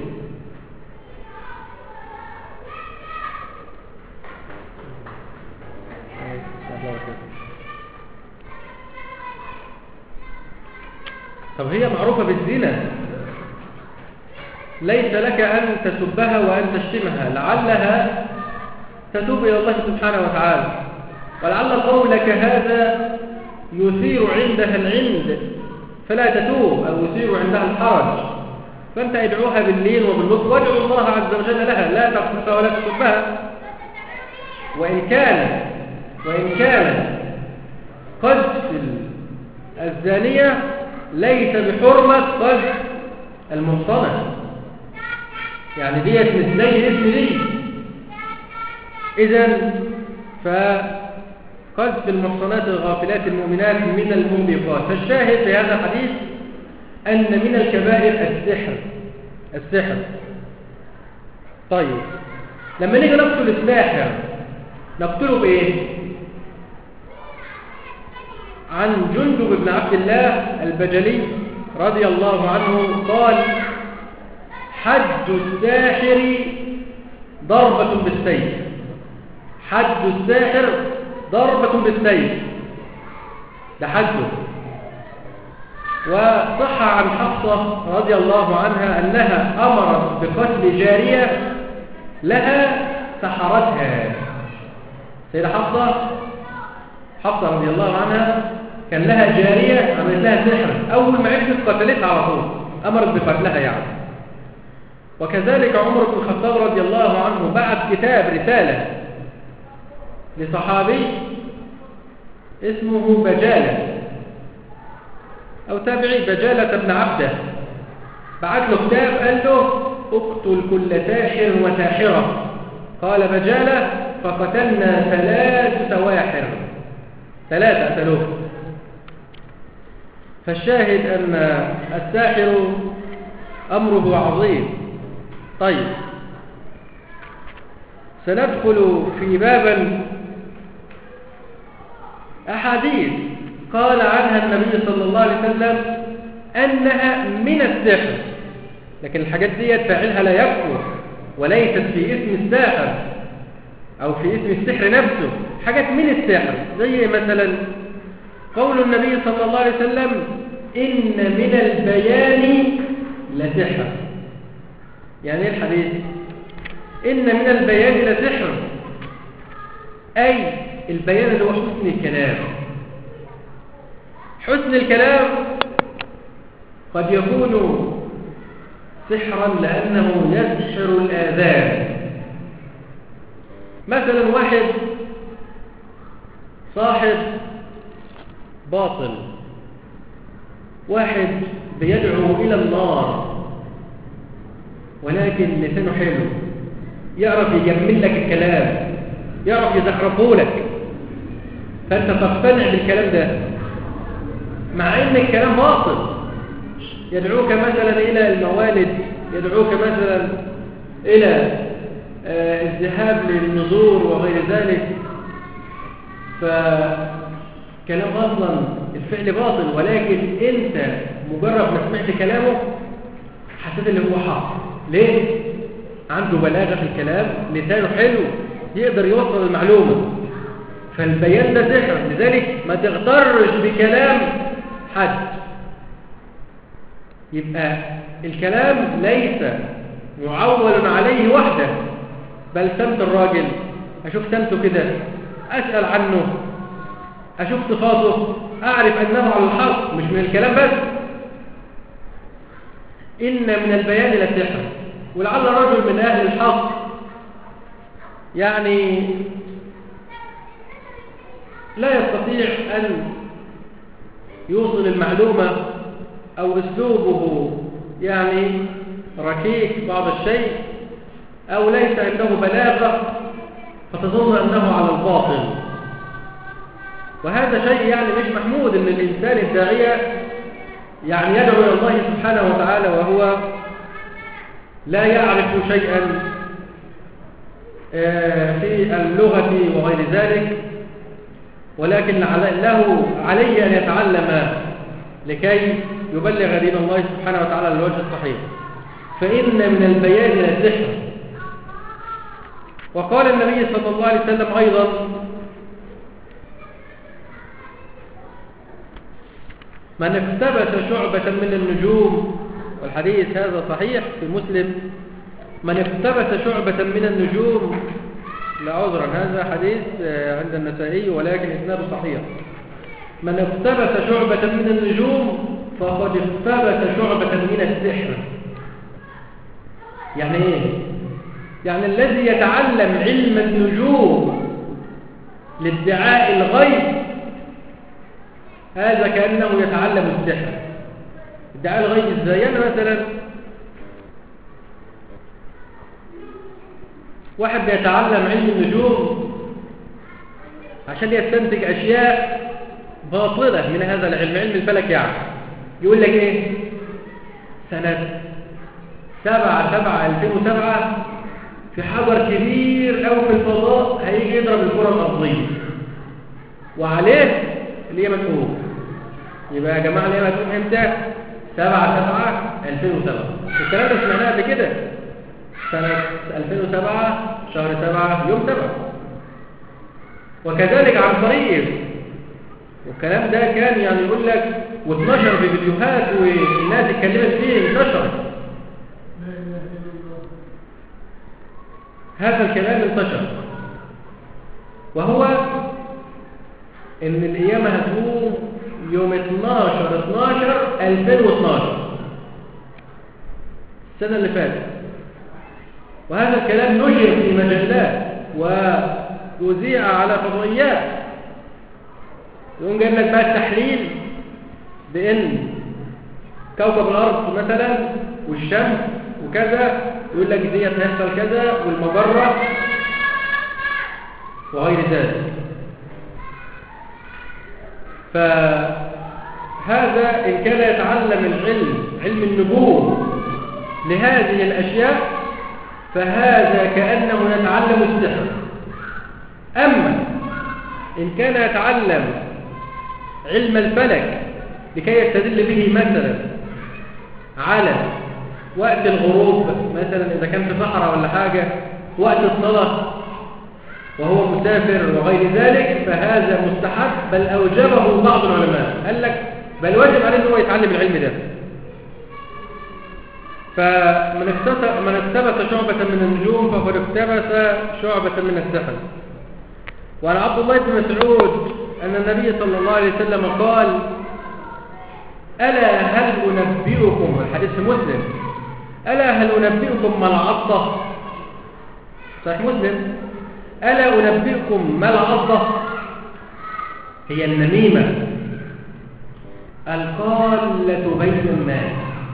طب هي معروفة بالزنا ليس لك أن تسبها وأن تشتمها لعلها تتوب إلى الله سبحانه وتعالى ولعل قولك هذا يثير عندها العند فلا تتوب أو يثير عندها الحرج فأنت ادعوها باللين وباللطف وادعو الله عز وجل لها لا تقصفها ولا تسبها وإن كان وإن كان قذف الزانية ليس بحرمة قذف المحصنة يعني ديت مش زي اسم دي إذا فقذف المحصنات الغافلات المؤمنات من المنبقات فالشاهد في هذا الحديث أن من الكبائر السحر السحر طيب لما نيجي نقتل الساحر نقتله بإيه؟ عن جندب بن عبد الله البجلي رضي الله عنه قال حد الساحر ضربة بالسيف حد الساحر ضربة بالسيف ده حده وصح عن حفصة رضي الله عنها أنها أمرت بقتل جارية لها سحرتها سيدة حفصة حفصة رضي الله عنها كان لها جارية عملت لها سحر أول ما عرفت قتلتها على طول أمرت بقتلها يعني وكذلك عمر بن الخطاب رضي الله عنه بعت كتاب رسالة لصحابي اسمه بجالة أو تابعي بجالة بن عبده بعت له كتاب قال له اقتل كل ساحر وساحرة قال بجالة فقتلنا ثلاث سواحر ثلاثة قتلوه فالشاهد أن الساحر أمره عظيم طيب سندخل في بابا أحاديث قال عنها النبي صلى الله عليه وسلم أنها من السحر لكن الحاجات دي فاعلها لا يكفر وليست في اسم الساحر أو في اسم السحر نفسه حاجات من السحر زي مثلا قول النبي صلى الله عليه وسلم إن من البيان لسحر يعني ايه الحديث إن من البيان لسحر أي البيان اللي هو حسن الكلام حسن الكلام قد يكون سحرا لأنه يسحر الآذان مثلا واحد صاحب باطل واحد بيدعو إلى النار ولكن لسانه حلو يعرف يجمل لك الكلام يعرف يزخرفه لك فأنت تقتنع بالكلام ده مع ان الكلام باطل يدعوك مثلا الى الموالد يدعوك مثلا الى آه الذهاب للنذور وغير ذلك فكلام اصلا الفعل باطل ولكن انت مجرد ما سمعت كلامه حسيت اللي هو حق ليه عنده بلاغه في الكلام لسانه حلو يقدر يوصل المعلومه فالبيان ده سحر لذلك ما تغترش بكلام حد يبقى الكلام ليس معول عليه وحده بل سمت الراجل أشوف سمته كده أسأل عنه أشوف صفاته أعرف أنه على الحق مش من الكلام بس إن من البيان لسحر ولعل رجل من أهل الحق يعني لا يستطيع أن يوصل المعلومة أو أسلوبه يعني ركيك بعض الشيء أو ليس عنده بلاغة فتظن أنه على الباطل وهذا شيء يعني مش محمود أن الإنسان الداعية يعني يدعو إلى الله سبحانه وتعالى وهو لا يعرف شيئا في اللغة وغير ذلك ولكن له علي أن يتعلم لكي يبلغ دين الله سبحانه وتعالى للوجه الصحيح فإن من البيان للسحر وقال النبي صلى الله عليه وسلم أيضا من اقتبس شعبة من النجوم والحديث هذا صحيح في مسلم من اقتبس شعبة من النجوم لا عذرا هذا حديث عند النسائي ولكن إسناده صحيح من اقتبس شعبة من النجوم فقد اقتبس شعبة من السحر يعني ايه يعني الذي يتعلم علم النجوم لادعاء الغيب هذا كأنه يتعلم السحر ادعاء الغيب ازاي يعني مثلا واحد بيتعلم علم النجوم عشان يستنتج أشياء باطلة من هذا العلم علم الفلك يعني يقول لك ايه سنة سبعة سبعة ألفين وسبعة في حجر كبير أو في الفضاء هيجي يضرب الكرة الأرضية وعليه اللي هي مدفوع يبقى يا جماعة اللي هي مدفوع امتى سبعة سبعة ألفين وسبعة الكلام ده سمعناه قبل كده سنة 2007 شهر 7 يوم 7 وكذلك عن طريق والكلام ده كان يعني يقول لك واتنشر في فيديوهات والناس اتكلمت فيه انتشر هذا الكلام انتشر وهو ان القيامة هتقوم يوم 12 12 2012 السنة اللي فاتت وهذا الكلام نشر في مجلات ويذيع على فضائيات يقوم جايب لك بقى التحليل بان كوكب الارض مثلا والشمس وكذا يقول لك ديت هيحصل كذا والمجره وغير ذلك فهذا ان كان يتعلم العلم علم النجوم لهذه الاشياء فهذا كانه يتعلم السحر اما ان كان يتعلم علم الفلك لكي يستدل به مثلا على وقت الغروب مثلا إذا كان في صحراء ولا حاجة وقت الصلاة وهو مسافر وغير ذلك فهذا مستحب بل أوجبه بعض العلماء قال لك بل واجب عليه أنه يتعلم العلم ده فمن اكتسب من اكتبس شعبة من النجوم فقد اكتبس شعبة من السحر وعن عبد الله بن مسعود أن النبي صلى الله عليه وسلم قال ألا هل أنبئكم الحديث مسلم ألا هل أنبئكم ما العضة صحيح مسلم ألا أنبئكم ما العضة هي النميمة القالة بين الناس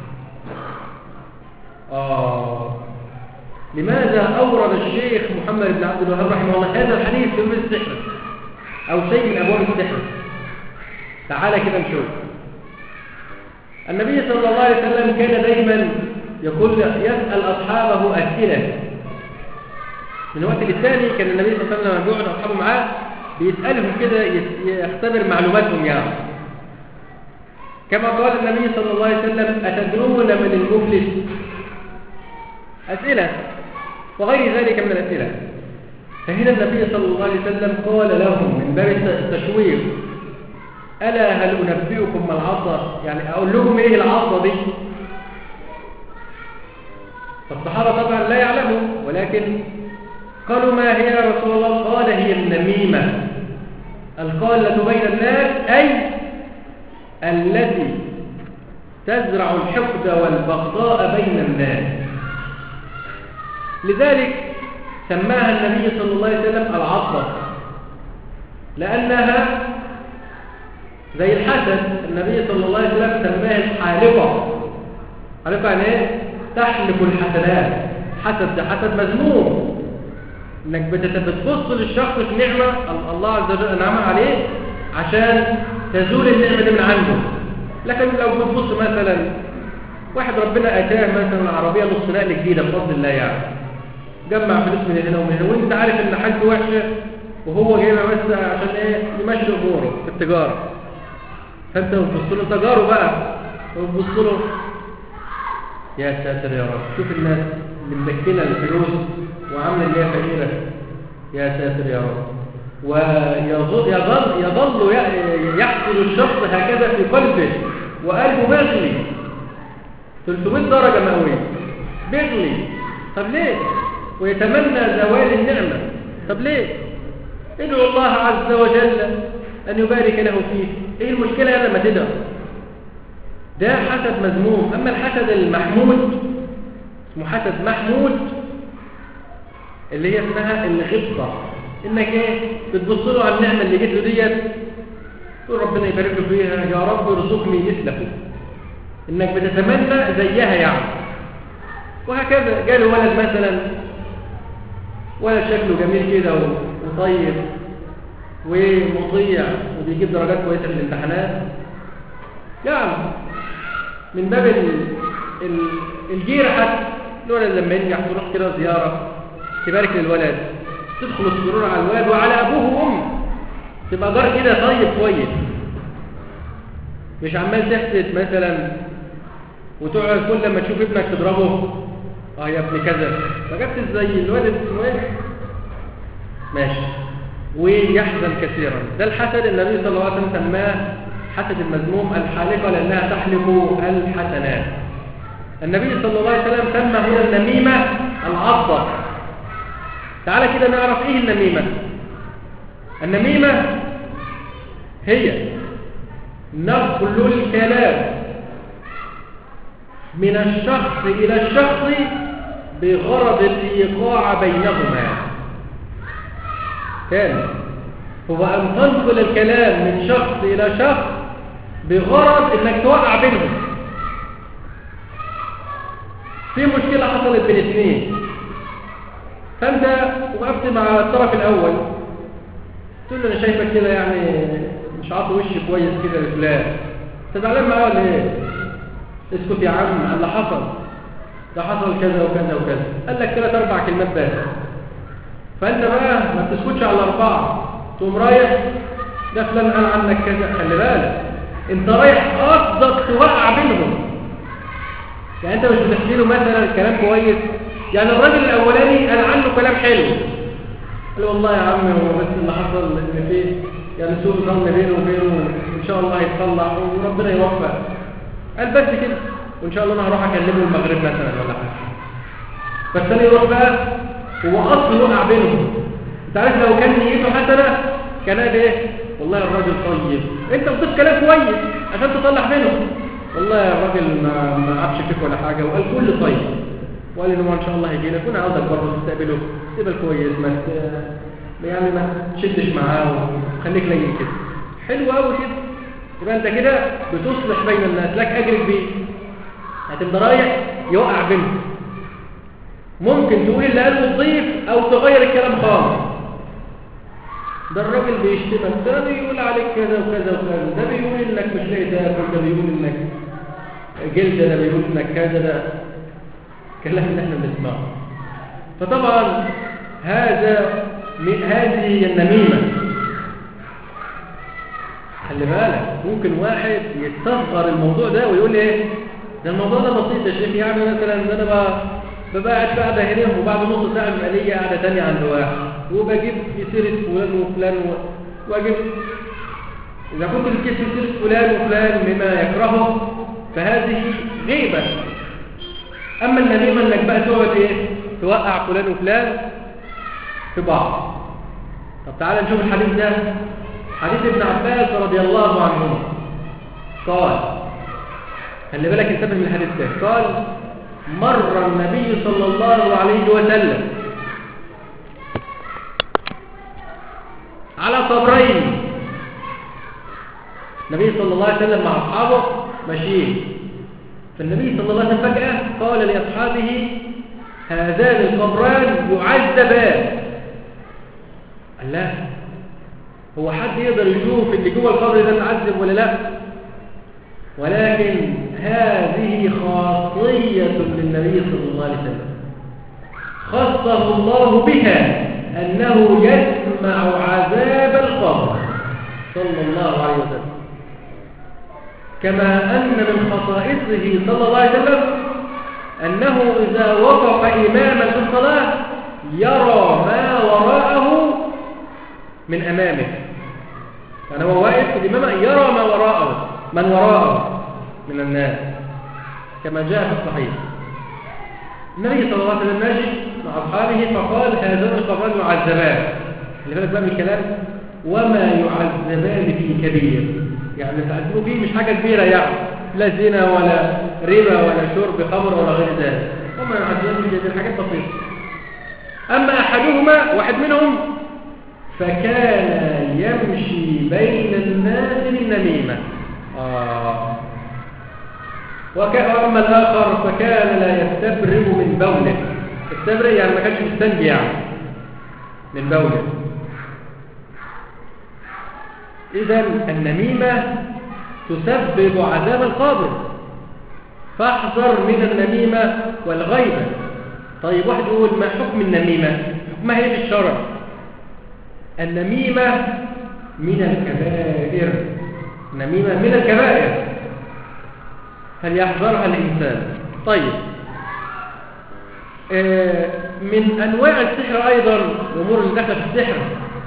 آه لماذا أورد الشيخ محمد بن عبد الوهاب رحمه الله هذا الحديث في أبواب السحر أو شيء من أبواب السحر تعالى كده نشوف النبي صلى الله عليه وسلم كان دايما يقول يسأل أصحابه أسئلة من وقت للثاني كان النبي صلى الله عليه وسلم لما بيقعد أصحابه معاه بيسألهم كده يختبر معلوماتهم يعني كما قال النبي صلى الله عليه وسلم أتدرون من المفلس أسئلة وغير ذلك من الأسئلة فهنا النبي صلى الله عليه وسلم قال لهم من باب التشويق ألا هل أنبئكم ما العصا يعني أقول لكم إيه العصا دي فالصحابة طبعا لا يعلموا ولكن قالوا ما هي يا رسول الله قال هي النميمة القالة بين الناس أي التي تزرع الحقد والبغضاء بين الناس لذلك سماها النبي صلى الله عليه وسلم العصا لأنها زي الحسد النبي صلى الله عليه وسلم سماها الحالقة حالقة يعني ايه؟ تحلق الحسنات حسد ده حسد مذموم انك بتبص للشخص في نعمة الله عز وجل انعم عليه عشان تزول النعمة دي من عنده لكن لو بتبص مثلا واحد ربنا اتاه مثلا عربية نص نقل جديدة بفضل الله يعني جمع فلوس من هنا ومن هنا وانت عارف ان حالته وحشة وهو جايبها بس عشان ايه يمشي اموره في التجاره فانت بتبص له انت جاره بقى وتبص له يا ساتر يا رب شوف الناس اللي مدكنه الفلوس وعامله اللي هي فقيره يا ساتر يا رب ويظل يظل, يظل يحصل الشخص هكذا في قلبه وقلبه بيغلي 300 درجة مئوية بيغلي طب ليه ويتمنى زوال النعمة طب ليه ادعو الله عز وجل أن يبارك له فيه ايه المشكلة لما تدعو ده حسد مذموم أما الحسد المحمود اسمه حسد محمود اللي هي اسمها الغبطة انك ايه بتبص له على النعمة اللي جت له ديت تقول ربنا يبارك له فيها يا رب ارزقني مثله انك بتتمنى زيها يعني وهكذا جاله ولد مثلا ولد شكله جميل كده وطيب ومطيع وبيجيب درجات كويسه في الامتحانات يعني من باب ال... ال... الجيرة حتى الولد لما ينجح تروح كده زيارة تبارك للولد تدخل السرور على الولد وعلى أبوه وأمه تبقى جار كده طيب كويس مش عمال تحسد مثلا وتقعد كل لما تشوف ابنك تضربه اه يا ابن كذا ما جبتش زي الولد اسمه ايه ماشي ويحزن كثيرا ده الحسد النبي صلى الله عليه وسلم سماه حسد المذموم الحالقة لأنها تحلق الحسنات النبي صلى الله عليه وسلم سمى هنا النميمة العضة تعالى كده نعرف ايه النميمة النميمة هي نقل الكلام من الشخص إلى الشخص بغرض الإيقاع بينهما ثاني هو أن تنقل الكلام من شخص إلى شخص بغرض أنك توقع بينهم في مشكلة حصلت بين اثنين فأنت وقفت مع الطرف الأول تقول له أنا شايفك كده يعني مش عاطي وشي كويس كده لفلان أنت زعلان معاه ولا إيه؟ اسكت يا عم اللي حصل ده حصل كذا وكذا وكذا قال لك ثلاث أربع كلمات بس فأنت بقى ما بتسكتش على الأربعة تقوم رايح ده فلان قال عنك كذا خلي بالك انت رايح قصدك توقع بينهم يعني انت مش بتحكي له مثلا كلام كويس يعني الراجل الاولاني قال عنه كلام حلو قال والله يا عم هو بس اللي حصل ان فيه يعني سوء ظن بينه وبينه ان شاء الله هيتصلح وربنا يوفق قال بس كده وان شاء الله انا هروح اكلمه المغرب مثلا ولا حاجه فالثاني يروح بقى هو اصل وقع بينهم انت عارف لو كان نيته حسنه كان قال ايه والله الراجل طيب انت بتضيف كلام كويس عشان تصلح بينهم والله يا الراجل ما ما عابش فيك ولا حاجه وقال كل طيب وقال ان هو ان شاء الله هيجي لك وانا عاوزك برضه تستقبله تقبل كويس ما يعني ما تشدش معاه وخليك لين كده حلو قوي كده يبقى انت كده بتصلح بين الناس لك اجر كبير هتبقى رايح يوقع بينهم ممكن تقول اللي قاله تضيف او تغير الكلام خالص ده الراجل بيشتمك ده بيقول عليك كذا وكذا وكذا ده بيقول انك مش لاقي تاكل ده بيقول انك جلد ده بيقول انك كذا ده كلام اللي احنا بنسمعه فطبعا هذا هذه هي النميمه خلي بالك ممكن واحد يستصغر الموضوع ده ويقول ايه ده الموضوع ده بسيط يا شيخ يعني مثلا ان انا بقى ببقى قاعد قاعده هنا وبعد نص ساعه بيبقى ليا قاعده ثانيه عند واحد وبجيب في سيره فلان وفلان و... واجيب اذا كنت بتجيب في سيره فلان وفلان مما يكرهه فهذه غيبه اما النميمه انك بقى تقعد ايه توقع فلان وفلان في بعض طب تعالى نشوف الحديث ده حديث ابن عباس رضي الله عنهما قال خلي بالك انتبه من الحديث ده قال مر النبي صلى الله عليه وسلم على صبرين النبي صلى الله عليه وسلم مع أصحابه ماشيين فالنبي صلى الله عليه وسلم فجأة قال لأصحابه هذان القبران يعذبان قال لا هو حد يقدر يشوف اللي جوه القبر ده تعذب ولا لا ولكن هذه خاصية للنبي صلى الله عليه وسلم خصه الله بها أنه يسمع عذاب القبر صلى الله عليه وسلم كما أن من خصائصه صلى الله عليه وسلم أنه إذا وقف إماما في الصلاة يرى ما وراءه من أمامه يعني هو واقف في الإمامة يرى ما وراءه من وراءه من الناس كما جاء في الصحيح النبي صلى الله عليه وسلم ماشي مع أصحابه فقال هذان القبران يعذبان اللي بالك بقى من الكلام وما يعذبان في كبير يعني تعذبوا فيه مش حاجة كبيرة يعني لا زنا ولا ربا ولا شرب خمر ولا غير ذلك وما يعذبان في كبير حاجات بسيطة أما أحدهما واحد منهم فكان يمشي بين الناس بالنميمة آه. وأما الآخر فكان لا يستبرئ من بوله استبرئ يعني ما كانش مستنجي يعني من بوله إذا النميمة تسبب عذاب القبر فاحذر من النميمة والغيبة طيب واحد يقول ما حكم النميمة حكمها ايه في الشرع النميمة من الكبائر النميمة من الكبائر فليحذرها الإنسان طيب آه من أنواع السحر أيضا الأمور اللي دخلت في السحر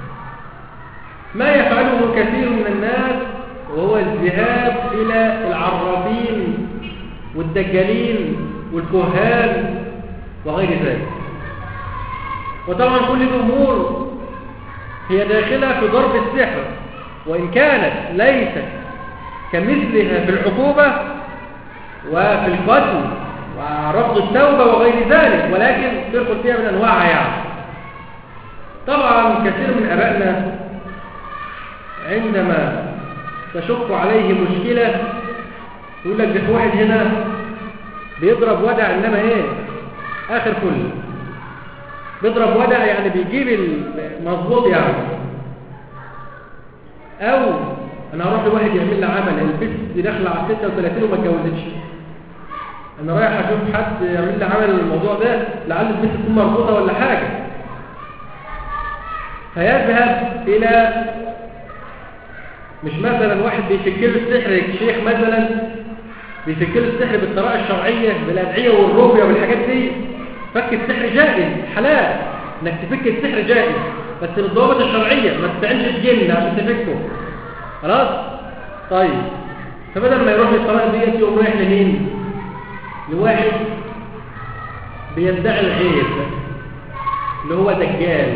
ما يفعله كثير من الناس وهو الذهاب إلى العرافين والدجالين والكهان وغير ذلك وطبعا كل الأمور هي داخلة في ضرب السحر وإن كانت ليست كمثلها في العقوبة وفي القتل ورفض التوبة وغير ذلك ولكن تدخل فيها من أنواعها يعني طبعا كثير من أبائنا عندما تشق عليه مشكلة يقول لك ده واحد هنا بيضرب ودع إنما إيه آخر كله بيضرب ودع يعني بيجيب المظبوط يعني أو أنا هروح لواحد يعمل لي عمل البنت دي داخلة على 36 وما اتجوزتش أنا رايح أشوف حد يعمل لي عمل الموضوع ده لعل البنت تكون مربوطة ولا حاجة فيذهب إلى مش مثلا واحد بيفك له السحر شيخ مثلا بيفك له السحر بالطريقه الشرعيه بالادعيه والرقيه والحاجات دي فك السحر جائز حلال انك تفك السحر جائز بس بالضوابط الشرعيه ما تستعنش الجن عشان تفكه خلاص طيب فبدل ما يروح للطريقه ديت يقوم رايح لمين لواحد بيدعي الغيب اللي هو دجال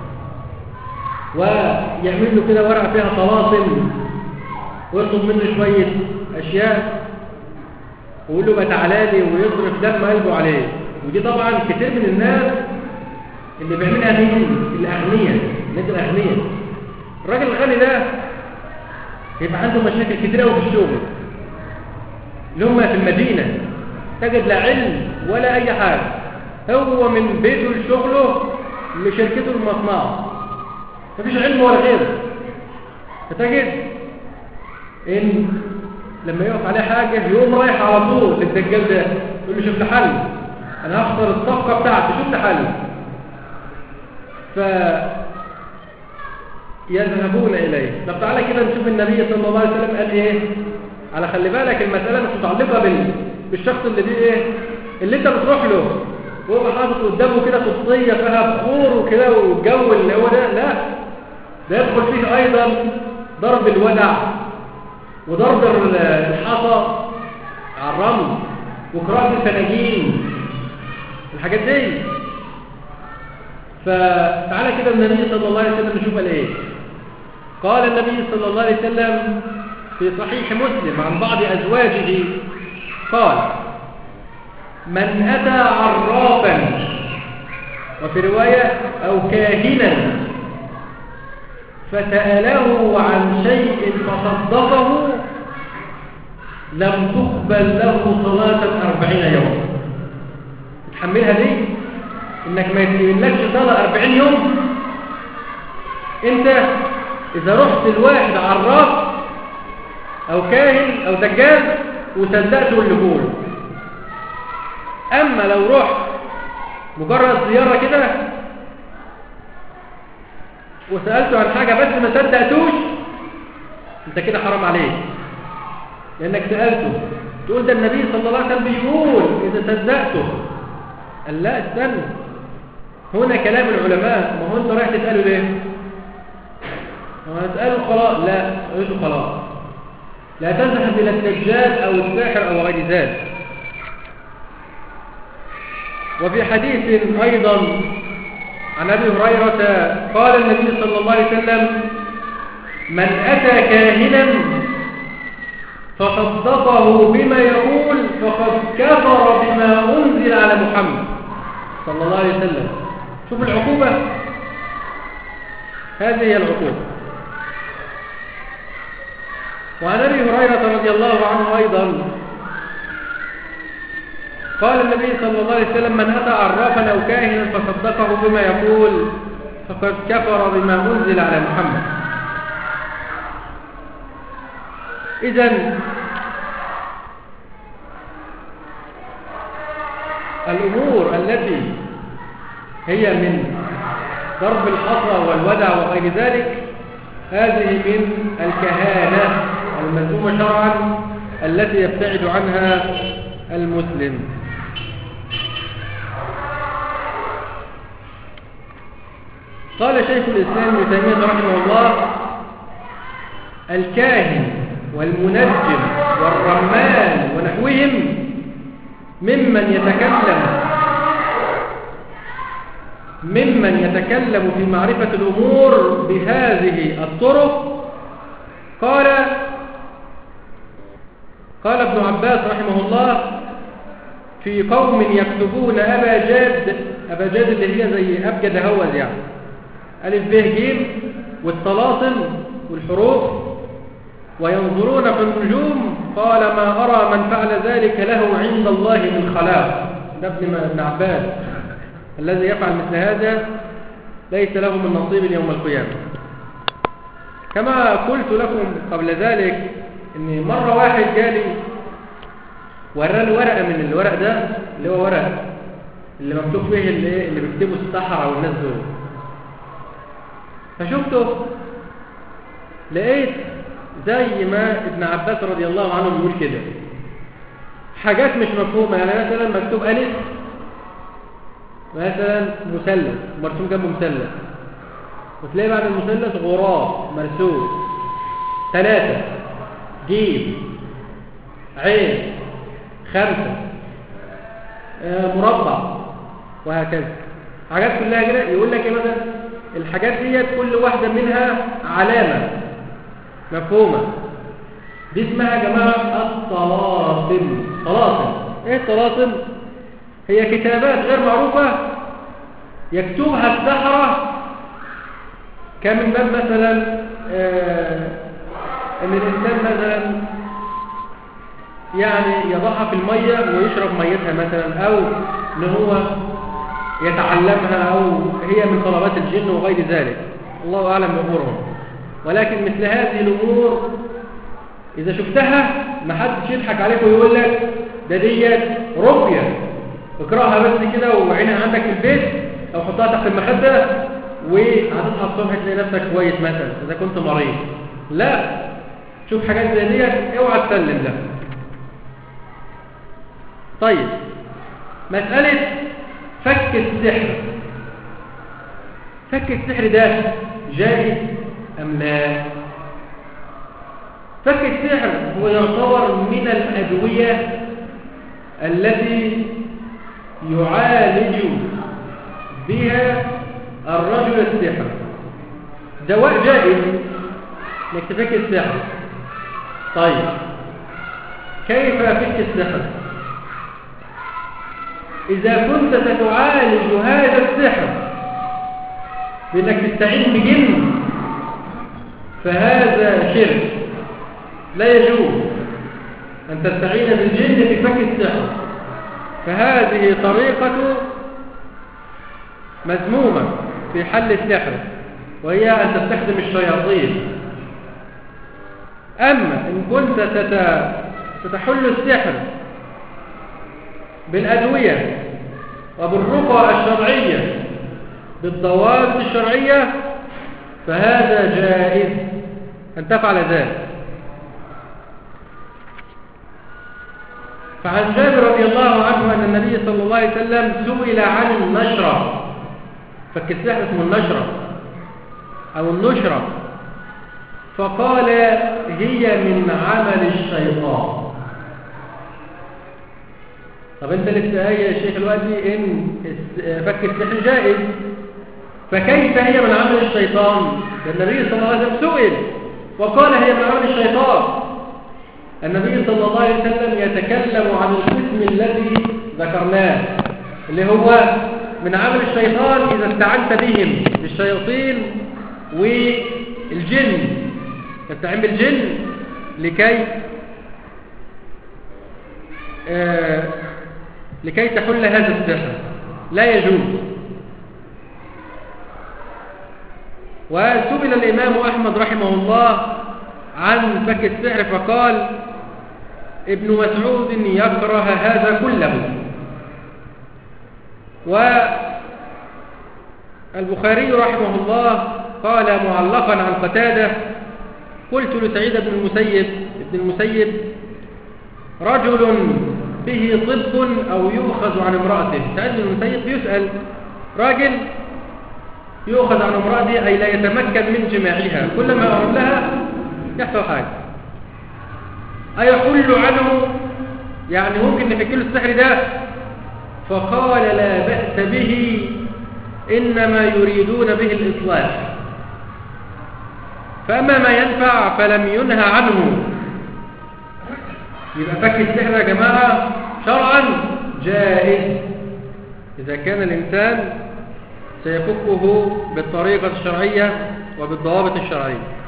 ويعمل له كده ورقه فيها طلاسم ويطلب منه شويه اشياء ويقول له ما تعالى لي ويصرف دم قلبه عليه ودي طبعا كتير من الناس اللي بيعملها مين الاغنياء الناس الاغنياء الراجل الغني ده يبقى عنده مشاكل كتير قوي في الشغل اللي هم في المدينه تجد لا علم ولا اي حاجه هو من بيته لشغله لشركته لمصنعه مفيش علم ولا غيره فتجد ان لما يقف عليه حاجه يقوم رايح على طول للدجال ده يقول له شوف لي حل انا هخسر الصفقه بتاعتي شوف لي حل ف يذهبون اليه طب تعالى كده نشوف النبي صلى الله عليه وسلم قال ايه على خلي بالك المساله مش متعلقه بال... بالشخص اللي دي ايه اللي انت بتروح له وهو حاطط قدامه كده قصيه فيها بخور وكده والجو اللي هو ده لا ده يدخل فيه ايضا ضرب الودع وضرب الحصى على الرمل وقراءة الفناجين الحاجات دي فتعالى كده النبي صلى الله عليه وسلم نشوف قال ايه قال النبي صلى الله عليه وسلم في صحيح مسلم عن بعض أزواجه قال من أتى عرافا وفي رواية أو كاهنا فسأله عن شيء فصدقه لم تقبل له صلاة أربعين يوم تحملها دي انك ما يتملكش صلاة أربعين يوم انت اذا رحت الواحد عراف او كاهن او دجال وصدقته اللي قوله اما لو رحت مجرد زيارة كده وسألته عن حاجة بس ما صدقتوش انت كده حرام عليك لأنك سألته تقول ده النبي صلى الله عليه وسلم بيقول إذا صدقته قال لا استنى هنا كلام العلماء ما هو انت رايح تسأله ليه هو هتسأله خلاص لا قلت له خلاص لا تذهب إلى الدجال أو الساحر أو غير ذلك وفي حديث أيضا عن أبي هريرة قال النبي صلى الله عليه وسلم من أتى كاهنا فصدقه بما يقول فقد كفر بما أنزل على محمد صلى الله عليه وسلم شوف العقوبة هذه هي العقوبة وعن أبي هريرة رضي الله عنه أيضا قال النبي صلى الله عليه وسلم من أتى عرافا أو كاهنا فصدقه بما يقول فقد كفر بما أنزل على محمد إذا الأمور التي هي من ضرب الحصى والودع وغير ذلك هذه من الكهانة المذمومة شرعا التي يبتعد عنها المسلم قال شيخ الإسلام ابن تيمية رحمه الله الكاهن والمنجم والرمان ونحوهم ممن يتكلم ممن يتكلم في معرفة الأمور بهذه الطرق قال قال ابن عباس رحمه الله في قوم يكتبون أبا جاد أبا جاد اللي هي زي أبجد هوز يعني ألف ب ج والطلاطم والحروف وينظرون في النجوم قال ما أرى من فعل ذلك له عند الله من خلاق ده ابن عباس الذي يفعل مثل هذا ليس له من نصيب يوم القيامة كما قلت لكم قبل ذلك ان مرة واحد جالي وراني ورقة من الورق ده اللي هو ورق اللي مكتوب فيه اللي, اللي بيكتبوا السحرة والناس دول فشفته لقيت زي ما ابن عباس رضي الله عنه بيقول كده حاجات مش مفهومة يعني مثلا مكتوب ألف مثلا مثلث مرسوم جنبه مثلث وتلاقي بعد المثلث غراب مرسوم ثلاثة جيم عين خمسة آه مربع وهكذا حاجات كلها كده يقول لك ايه مثلا الحاجات ديت كل واحدة منها علامة مفهومة دي اسمها يا جماعة الطلاطم طلاطم ايه الطلاطم هي كتابات غير معروفة يكتبها السحرة كمن باب مثلا آه ان الانسان مثلا يعني يضعها في المية ويشرب ميتها مثلا او ان هو يتعلمها او هي من طلبات الجن وغير ذلك الله اعلم بامورهم ولكن مثل هذه الامور اذا شفتها ما حدش يضحك عليك ويقول لك ده ديت رقيه اقراها بس كده وعينها عندك في البيت او حطها تحت المخده وهتصحى الصبح تلاقي نفسك كويس مثلا اذا كنت مريض لا شوف حاجات زي ديت اوعى تسلم لها طيب مساله فك السحر فك السحر ده جائز ام لا فك السحر هو يعتبر من الادويه التي يعالج بها الرجل السحر دواء جائز انك تفك السحر طيب كيف افك السحر اذا كنت ستعالج هذا السحر بانك تستعين بجن فهذا شرك لا يجوز ان تستعين بالجن في فك السحر فهذه طريقة مذمومة في حل السحر وهي أن تستخدم الشياطين أما إن كنت ستحل السحر بالأدوية وبالرقى الشرعية بالضوابط الشرعية فهذا جائز أن تفعل ذلك فعن جابر رضي الله عنه أن النبي صلى الله عليه وسلم سئل عن النشرة فالكساح اسمه النشرة أو النشرة فقال هي من عمل الشيطان طب انت لسه قايل يا شيخ دلوقتي ان فك السحر جائز فكيف هي من عمل الشيطان ده النبي صلى الله عليه وسلم سئل وقال هي من عمل الشيطان النبي صلى الله عليه وسلم يتكلم عن القسم الذي ذكرناه اللي هو من عمل الشيطان إذا استعنت بهم بالشياطين والجن تستعين بالجن لكي آه لكي تحل هذا السحر لا يجوز وسئل الإمام أحمد رحمه الله عن فك السحر فقال ابن مسعود يكره هذا كله والبخاري رحمه الله قال معلقا عن قتادة قلت لسعيد بن المسيب ابن المسيب رجل به طب أو يؤخذ عن امرأته سعيد بن المسيب يسأل راجل يؤخذ عن امرأته أي لا يتمكن من جماعها كلما أقول لها يحصل حاجة أيحل عنه يعني ممكن نفك له السحر ده فقال لا بأس به إنما يريدون به الإصلاح فأما ما ينفع فلم ينهى عنه يبقى فك السحر يا جماعة شرعا جائز إذا كان الإنسان سيفكه بالطريقة الشرعية وبالضوابط الشرعية